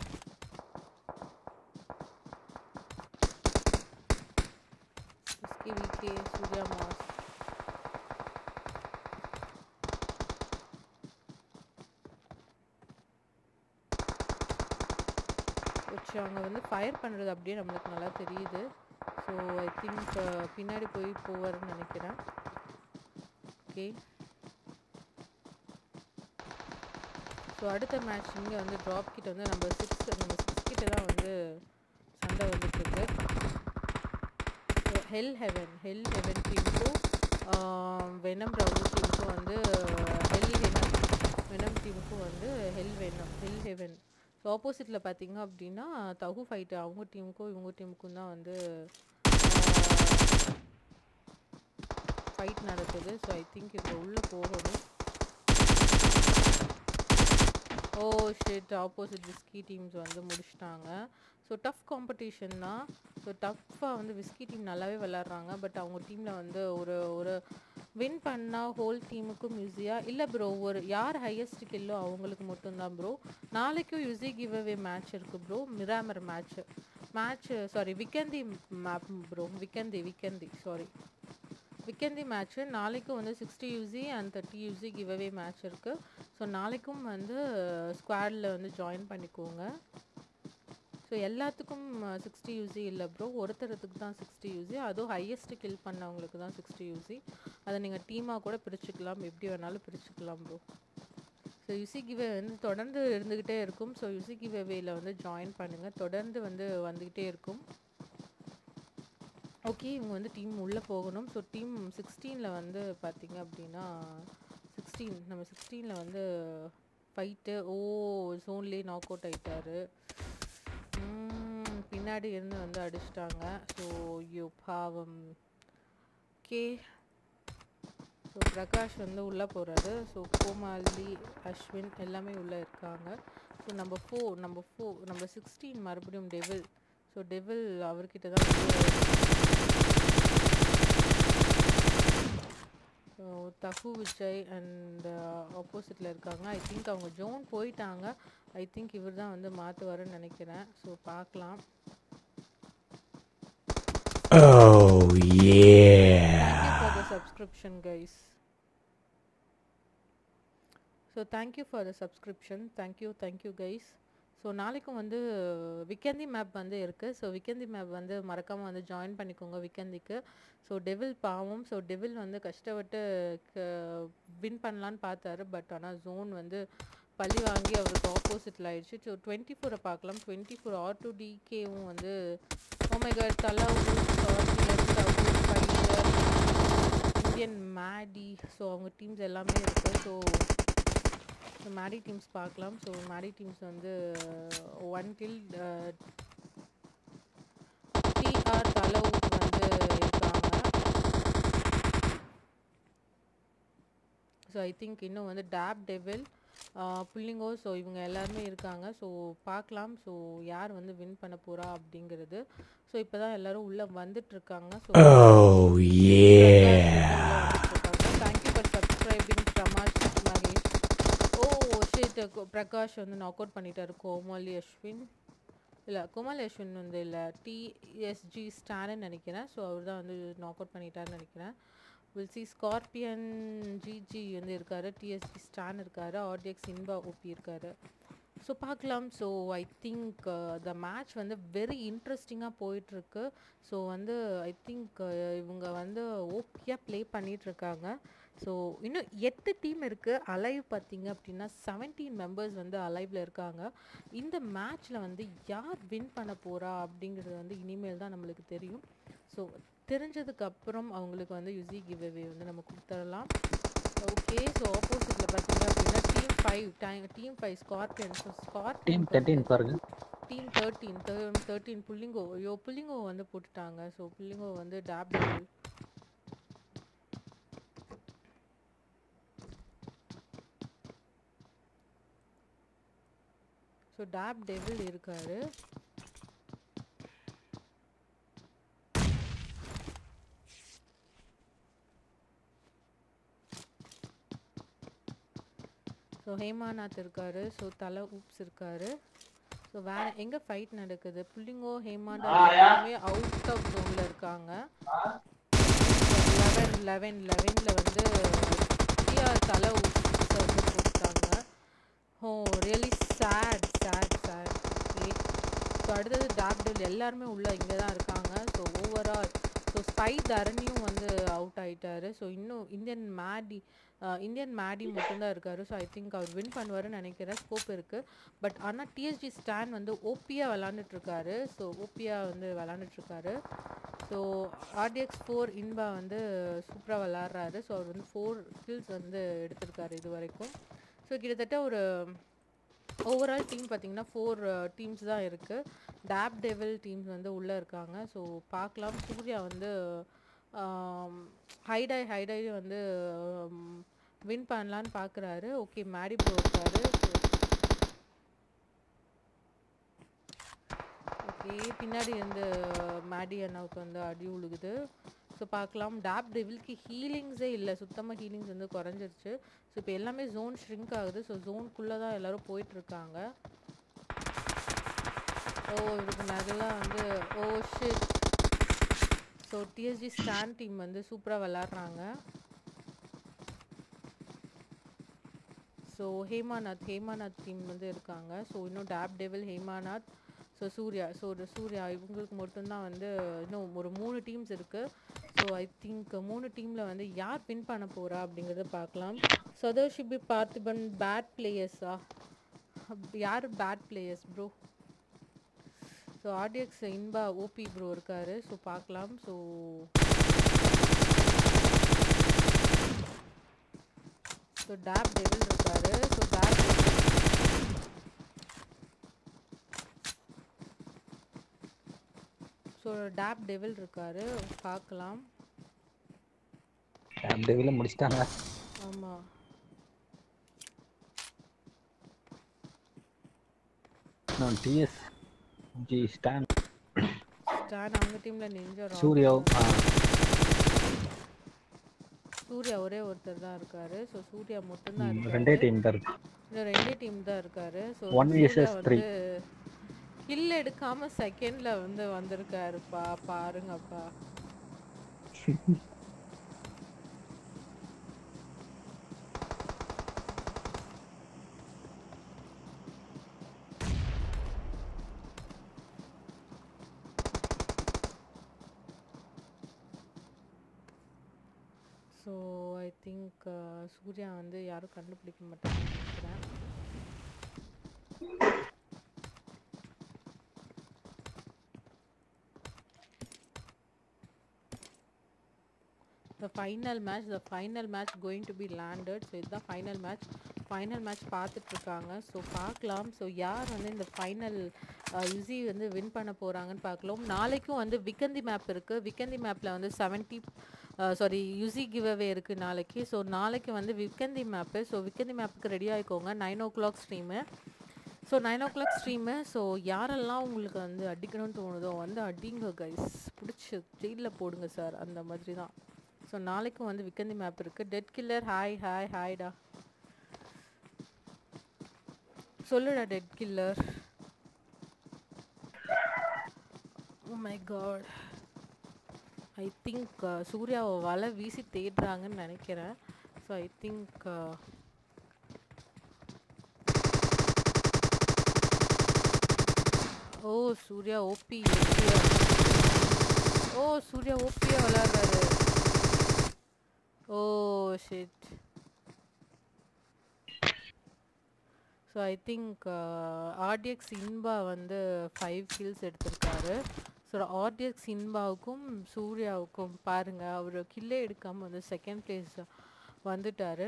விஸ்கி விகே சூர்யா மாஸ் வச்சு அவங்க வந்து ஃபயர் பண்ணுறது அப்படியே நம்மளுக்கு நல்லா தெரியுது ஸோ ஐ திங்க் பின்னாடி போய் போவாருன்னு நினைக்கிறேன் ஓகே ஸோ அடுத்த மேட்ச் இங்கே வந்து ட்ராப் கிட்ட வந்து நம்ம சிக்ஸ் நம்ம சிக்ஸ் கிட்ட தான் வந்து சண்டை வந்துட்டுருக்கு so hell heaven hell heaven டீமுக்கும் வெனம் ரவுல் டீமுக்கும் வந்து ஹெல் வெனம் வெனம் டீமுக்கும் வந்து hell venom hell heaven so ஆப்போசிட்டில் பார்த்தீங்க அப்படின்னா தகு ஃபைட்டு அவங்க டீமுக்கும் இவங்க டீமுக்கும் தான் வந்து ஃபைட் நடக்குது ஸோ ஐ திங்க் இப்போ உள்ளே போகணும் oh shit opposite whisky teams வந்து முடிச்சிட்டாங்க ஸோ டஃப் காம்படிஷன் தான் ஸோ டஃப்பாக வந்து விஸ்கி டீம் நல்லாவே விளாட்றாங்க பட் அவங்க டீமில் வந்து ஒரு ஒரு வின் பண்ணால் ஹோல் டீமுக்கும் யூஸியாக இல்லை ப்ரோ ஒரு யார் ஹையஸ்ட் கில்லோ அவங்களுக்கு மட்டும்தான் ப்ரோ நாளைக்கும் யூஸி கிவ் அவே மேட்ச் இருக்குது bro Miramar match match sorry Vikendi map bro Vikendi Vikendi sorry Vikendi match நாளைக்கும் வந்து sixty UC and thirty UC give away match இருக்குது ஸோ நாளைக்கும் வந்து ஸ்குவாடில் வந்து ஜாயின் பண்ணிக்கோங்க ஸோ எல்லாத்துக்கும் சிக்ஸ்டி யூசி இல்லை ப்ரோ ஒருத்தரத்துக்கு தான் சிக்ஸ்டி யூசி அதுவும் ஹையஸ்ட் கில் பண்ணவங்களுக்கு தான் சிக்ஸ்டி யூசி அதை நீங்கள் டீமாக கூட பிரிச்சுக்கலாம் எப்படி வேணாலும் பிரிச்சுக்கலாம் ப்ரோ ஸோ யுசி கிவே வந்து தொடர்ந்து இருந்துக்கிட்டே இருக்கும் ஸோ யுசி கிவேவேயில் வந்து ஜாயின் பண்ணுங்கள் தொடர்ந்து வந்து வந்துக்கிட்டே இருக்கும் ஓகே இவங்க வந்து டீம் உள்ளே போகணும் ஸோ டீம் சிக்ஸ்டீனில் வந்து பார்த்தீங்க அப்படின்னா சிக்ஸ்டீன் நம்ம சிக்ஸ்டீனில் வந்து ஃபைட்டு ஓ ஜோன்லேயே நாக் அவுட் ஆயிட்டாரு ம், பின்னாடி இருந்து வந்து அடிச்சிட்டாங்க ஸோ ஐயோ பாவம் ஓகே ஸோ பிரகாஷ் வந்து உள்ளே போகிறாரு ஸோ கோமாலி அஸ்வின் எல்லாமே உள்ளே இருக்காங்க ஸோ நம்ம ஃபோர் நம்ம ஃபோர் நம்ம சிக்ஸ்டீன் மறுபடியும் டெவில் ஸோ டெவில் அவர்கிட்ட தான் வந்து ஸோ தகு விஜய் அண்ட் ஆப்போசிட்டில் இருக்காங்க ஐ திங்க் அவங்க ஜோன் போயிட்டாங்க ஐ திங்க் இவர் தான் வந்து மாற்றுவாருன்னு நினைக்கிறேன் ஸோ பார்க்கலாம் Oh Thank you yeah. for the subscription, guys. So thank you for the subscription thank you thank you guys so நாளைக்கும் வந்து விக்கந்தி மேப் வந்து இருக்குது ஸோ விக்கந்தி மேப் வந்து மறக்காமல் வந்து ஜாயின் பண்ணிக்கோங்க விக்கந்திக்கு ஸோ டெவில் பாவம் ஸோ டெவில் வந்து கஷ்டப்பட்டு வின் பண்ணலான்னு பார்த்தாரு பட் ஆனால் ஜோன் வந்து பழி வாங்கி அவருக்கு ஆப்போசிட்டில் ஆயிடுச்சு ஸோ டுவெண்ட்டி ஃபோரை பார்க்கலாம் டுவெண்ட்டி ஃபோர் ஆர் டு டிகேவும் வந்து ஓமைகர் தலா இந்தியன் மேடி ஸோ அவங்க டீம்ஸ் எல்லாமே இருக்குது ஸோ ஸோ மேடி டீம்ஸ் பார்க்கலாம் ஸோ மேடி டீம்ஸ் வந்து ஒன் கில் டிஆர் தலவு வந்து இருக்காங்க ஸோ ஐ திங்க் இன்னும் வந்து டேப் டெவில் புள்ளிங்கோ ஸோ இவங்க எல்லாருமே இருக்காங்க ஸோ பார்க்கலாம் ஸோ யார் வந்து வின் பண்ண போகிறா அப்படிங்கிறது ஸோ இப்போ தான் எல்லோரும் உள்ளே வந்துட்டுருக்காங்க so Oh, yeah. Thank you for subscribing பிரமாஷ் மகேஷ் ஓ ஷிட் பிரகாஷ் வந்து நாக் அவுட் பண்ணிட்டாரு கோமாலி அஸ்வின் இல்லை கோமாலி அஸ்வின் வந்து இல்லை டிஎஸ்ஜி ஸ்டான்னு நினைக்கிறேன் ஸோ அவர் தான் வந்து நாக் அவுட் பண்ணிட்டாருன்னு நினைக்கிறேன் வில் சி ஸ்கார்பியன் ஜிஜி வந்து இருக்காரு டிஎஸ்ஜி ஸ்டான் இருக்காரு ஆர்டிஎக்ஸ் இன்பா ஓபி இருக்காரு ஸோ பார்க்கலாம் so I think the match வந்து வெரி இன்ட்ரெஸ்டிங்காக போயிட்டுருக்கு ஸோ வந்து ஐ திங்க் இவங்க வந்து ஓகேயாக ப்ளே பண்ணிகிட்ருக்காங்க ஸோ இன்னும் எட்டு டீம் இருக்குது அலைவ் பார்த்தீங்க அப்படின்னா செவன்டீன் மெம்பர்ஸ் வந்து அலைவில் இருக்காங்க இந்த மேட்ச்சில் வந்து யார் வின் பண்ண போகிறா அப்படிங்கிறது வந்து இனிமேல் தான் நம்மளுக்கு தெரியும் ஸோ தெரிஞ்சதுக்கு அப்புறம் அவங்களுக்கு வந்து யுசி கிவ் அவே வந்து நம்ம கொடுத்துடலாம் ஓகே ஸோ ஆப்போசிட்டில் பார்த்தீங்க அப்படின்னா team five time team five scorpion so team scorpion thirteen பாருங்க டீம் தேர்ட்டீன் தேர்ட்டீன் புள்ளிங்கோ ஐயோ புள்ளிங்கோ வந்து போட்டுட்டாங்க ஸோ புள்ளிங்கோ வந்து டேப் ஸோ டேப் டெவில் இருக்காரு ஸோ ஹேமாநாத் இருக்காரு ஸோ தலை ஊப்ஸ் இருக்காரு ஸோ வேற எங்க ஃபைட் நடக்குது புள்ளிங்கோ ஹேமாநாத் எல்லாமே அவுட் ஆஃப் ஜோன்ல இருக்காங்க லெவன் லெவன் லெவனில் வந்து டிஆர் தலை ஊப்ஸ் வந்து போட்டாங்க oh really sad sad sad okay so அடுத்தது டாப்டல் எல்லாருமே உள்ள இங்கே தான் இருக்காங்க ஸோ ஓவரால் ஸோ ஸ்பை தரணியும் வந்து அவுட் ஆயிட்டாரு ஸோ இன்னும் இந்தியன் மேடி இந்தியன் மேடி மட்டும்தான் இருக்காரு ஸோ ஐ திங்க் அவர் வின் பண்ணுவாருன்னு நினைக்கிறேன் ஸ்கோப் இருக்குது பட் ஆனால் டிஎஸ்ஜி ஸ்டான் வந்து ஓபியாக விளாண்டுட்டு இருக்காரு ஸோ ஓபியாக வந்து விளாண்டுட்டு இருக்காரு ஸோ ஆர்டிஎக்ஸ் ஃபோர் இன்பா வந்து சூப்பராக விளாட்றாரு ஸோ அவர் வந்து ஃபோர் கில்ஸ் வந்து எடுத்திருக்காரு இது வரைக்கும் ஸோ கிட்டத்தட்ட ஒரு ஓவரால் டீம் பார்த்தீங்கன்னா ஃபோர் டீம்ஸ் தான் இருக்குது டேப் டெவில் டீம்ஸ் வந்து உள்ளே இருக்காங்க ஸோ பார்க்கலாம் சூர்யா வந்து ஹைடாய் ஹைடாய் வந்து வின் பண்ணலான்னு பார்க்குறாரு ஓகே மேடி ப்ரோ இருக்காரு ஓகே பின்னாடி இருந்து மேடி அண்ணாவுக்கு வந்து அடி உழுகுது ஸோ பார்க்கலாம் டேப் டெவில்க்கு ஹீலிங்ஸே இல்லை சுத்தமாக ஹீலிங்ஸ் வந்து குறைஞ்சிருச்சு ஸோ இப்போ எல்லாமே ஜோன் ஷ்ரிங்க் ஆகுது ஸோ ஜோனுக்குள்ளே தான் எல்லோரும் போயிட்டுருக்காங்க ஓ இதுக்கு நல்லா வந்து oh shit so DSG Stan team வந்து சூப்பராக விளாட்றாங்க ஸோ ஹேமாநாத் ஹேமாநாத் டீம் வந்து இருக்காங்க ஸோ இன்னும் tab devil Hemanath so Surya so Surya இவங்களுக்கு மட்டும்தான் வந்து இன்னும் ஒரு மூணு டீம்ஸ் இருக்குது ஸோ ஐ திங்க் மூணு டீமில் வந்து யார் வின் பண்ண போகிறா அப்படிங்கிறத பார்க்கலாம் சதோஷிபி பார்த்திபன் பேட் பிளேயர்ஸா யார் bad players bro so RTX Inba OP bro இருக்காரு ஸோ பார்க்கலாம் ஸோ ஸோ டேப் டெவில் இருக்காரு so tab so tab devil இருக்காரு பார்க்கலாம் டேப் டெவில முடிச்சிட்டாங்க ஆமாம் நான் டிஎஸ் ஜி ஸ்டான் ஸ்டான் அவங்க டீமில் நெஞ்ச சூர்யா ஆ சூர்யா ஒரே ஒருத்தர் தான் இருக்காரு ஸோ சூர்யா மட்டும்தான் இருக்காரு ரெண்டே டீம் தான் இருக்கு இன்னும் ரெண்டே டீம் தான் இருக்காரு so One versus three. Kill எடுக்காம செகண்ட்ல வந்து வந்திருக்காருப்பா பாருங்கப்பா ஸோ ஐ திங்க் சூர்யா வந்து யாரும் கண்டுபிடிக்க மாட்டாங்கன்னு நினைக்கிறேன் the final match the final match going to be landed so இதுதான் ஃபைனல் மேட்ச் ஃபைனல் மேட்ச் பார்த்துட்டு இருக்காங்க ஸோ பார்க்கலாம் ஸோ யார் வந்து இந்த ஃபைனல் யுசி வந்து வின் பண்ண போகிறாங்கன்னு பார்க்கலாம் நாளைக்கும் வந்து விக்கந்தி மேப் இருக்குது விக்கந்தி மேப்பில் வந்து seventy sorry UC give away இருக்குது நாளைக்கு ஸோ நாளைக்கு வந்து விக்கந்தி மேப்பு ஸோ விக்கந்தி மேப்புக்கு ரெடி ஆகிக்கோங்க nine o'clock stream so nine o'clock stream so யாரெல்லாம் உங்களுக்கு வந்து அடிக்கணும்னு தோணுதோ வந்து அடிங்க கைஸ் பிடிச்சி ஜெயிலில் போடுங்க சார் அந்த மாதிரி தான் ஸோ நாளைக்கும் வந்து விக்கந்தி மேப் இருக்குது டெட் கில்லர் ஹாய் ஹாய் ஹாய்டா சொல்லுடா dead killer oh my god I think சூர்யாவை வலை வீசி தேடுறாங்கன்னு நினைக்கிறேன் so I think oh Surya OP oh Surya ஓபியா விளையாடுறாரு oh shit so I think RTX Inba வந்து ஃபைவ் கில்ஸ் எடுத்திருக்காரு ஸோ ஆர்டிஎக்ஸ் இன்பாவுக்கும் சூர்யாவுக்கும் பாருங்க அவர் கில்லே எடுக்காமல் வந்து செகண்ட் பிளேஸ் வந்துட்டார்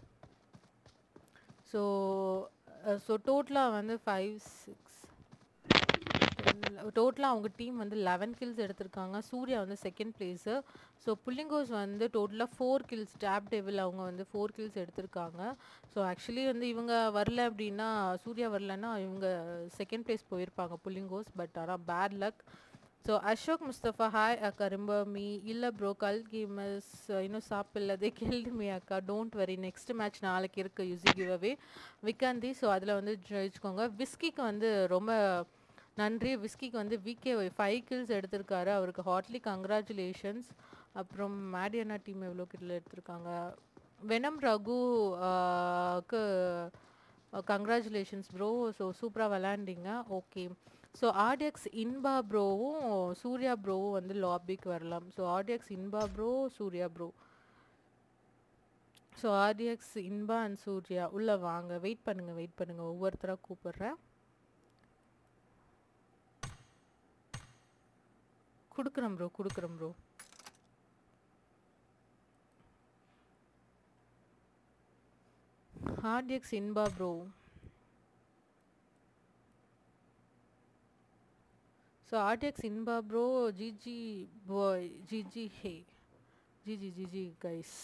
ஸோ ஸோ டோட்டலாக வந்து ஃபைவ் சிக்ஸ் டோட்டலாக அவங்க டீம் வந்து லெவன் கில்ஸ் எடுத்திருக்காங்க சூர்யா வந்து செகண்ட் பிளேஸு ஸோ புள்ளிங்கோஸ் வந்து டோட்டலாக ஃபோர் கில்ஸ் டேப் டேபிள் அவங்க வந்து ஃபோர் கில்ஸ் எடுத்திருக்காங்க ஸோ ஆக்சுவலி வந்து இவங்க வரல அப்படின்னா சூர்யா வரலன்னா இவங்க செகண்ட் பிளேஸ் போயிருப்பாங்க புள்ளிங்கோஸ் பட் ஆனால் bad luck so Ashok Mustafa hi அக்கா ரொம்ப மீ இல்லை ப்ரோ கல் கேமர்ஸ் இன்னும் சாப்பிடலதே கேள்வி மீ அக்கா டோன்ட் வரி நெக்ஸ்ட் மேட்ச் நாளைக்கு இருக்குது யூசி கிவ்அவே விக்காந்தி ஸோ அதில் வந்து ஜெயிச்சுக்கோங்க விஸ்கிக்கு வந்து ரொம்ப நன்றி விஸ்கிக்கு வந்து விகே ஃபைவ் கில்ஸ் எடுத்திருக்காரு அவருக்கு ஹாட்லி கங்க்ராச்சுலேஷன்ஸ் அப்புறம் மேடியனா டீம் எவ்வளோ கில் எடுத்திருக்காங்க வெனம் ரகு க்கு கங்க்ராச்சுலேஷன்ஸ் ப்ரோ ஸோ சூப்பராக விளாண்டிங்க ஓகே ஸோ ஆர்டிஎக்ஸ் இன்பா ப்ரோவும் சூர்யா ப்ரோவும் வந்து லாபிக்கு வரலாம் so RTX Inba bro Surya bro so RTX Inba and Surya உள்ளே வாங்க வெயிட் பண்ணுங்கள் வெயிட் பண்ணுங்கள் ஒவ்வொருத்தராக கூப்பிட்றேன் கொடுக்குறேன் ப்ரோ கொடுக்குறேன் bro RTX Inba bro so RTX Inba bro GG bye GG hey GG GG guys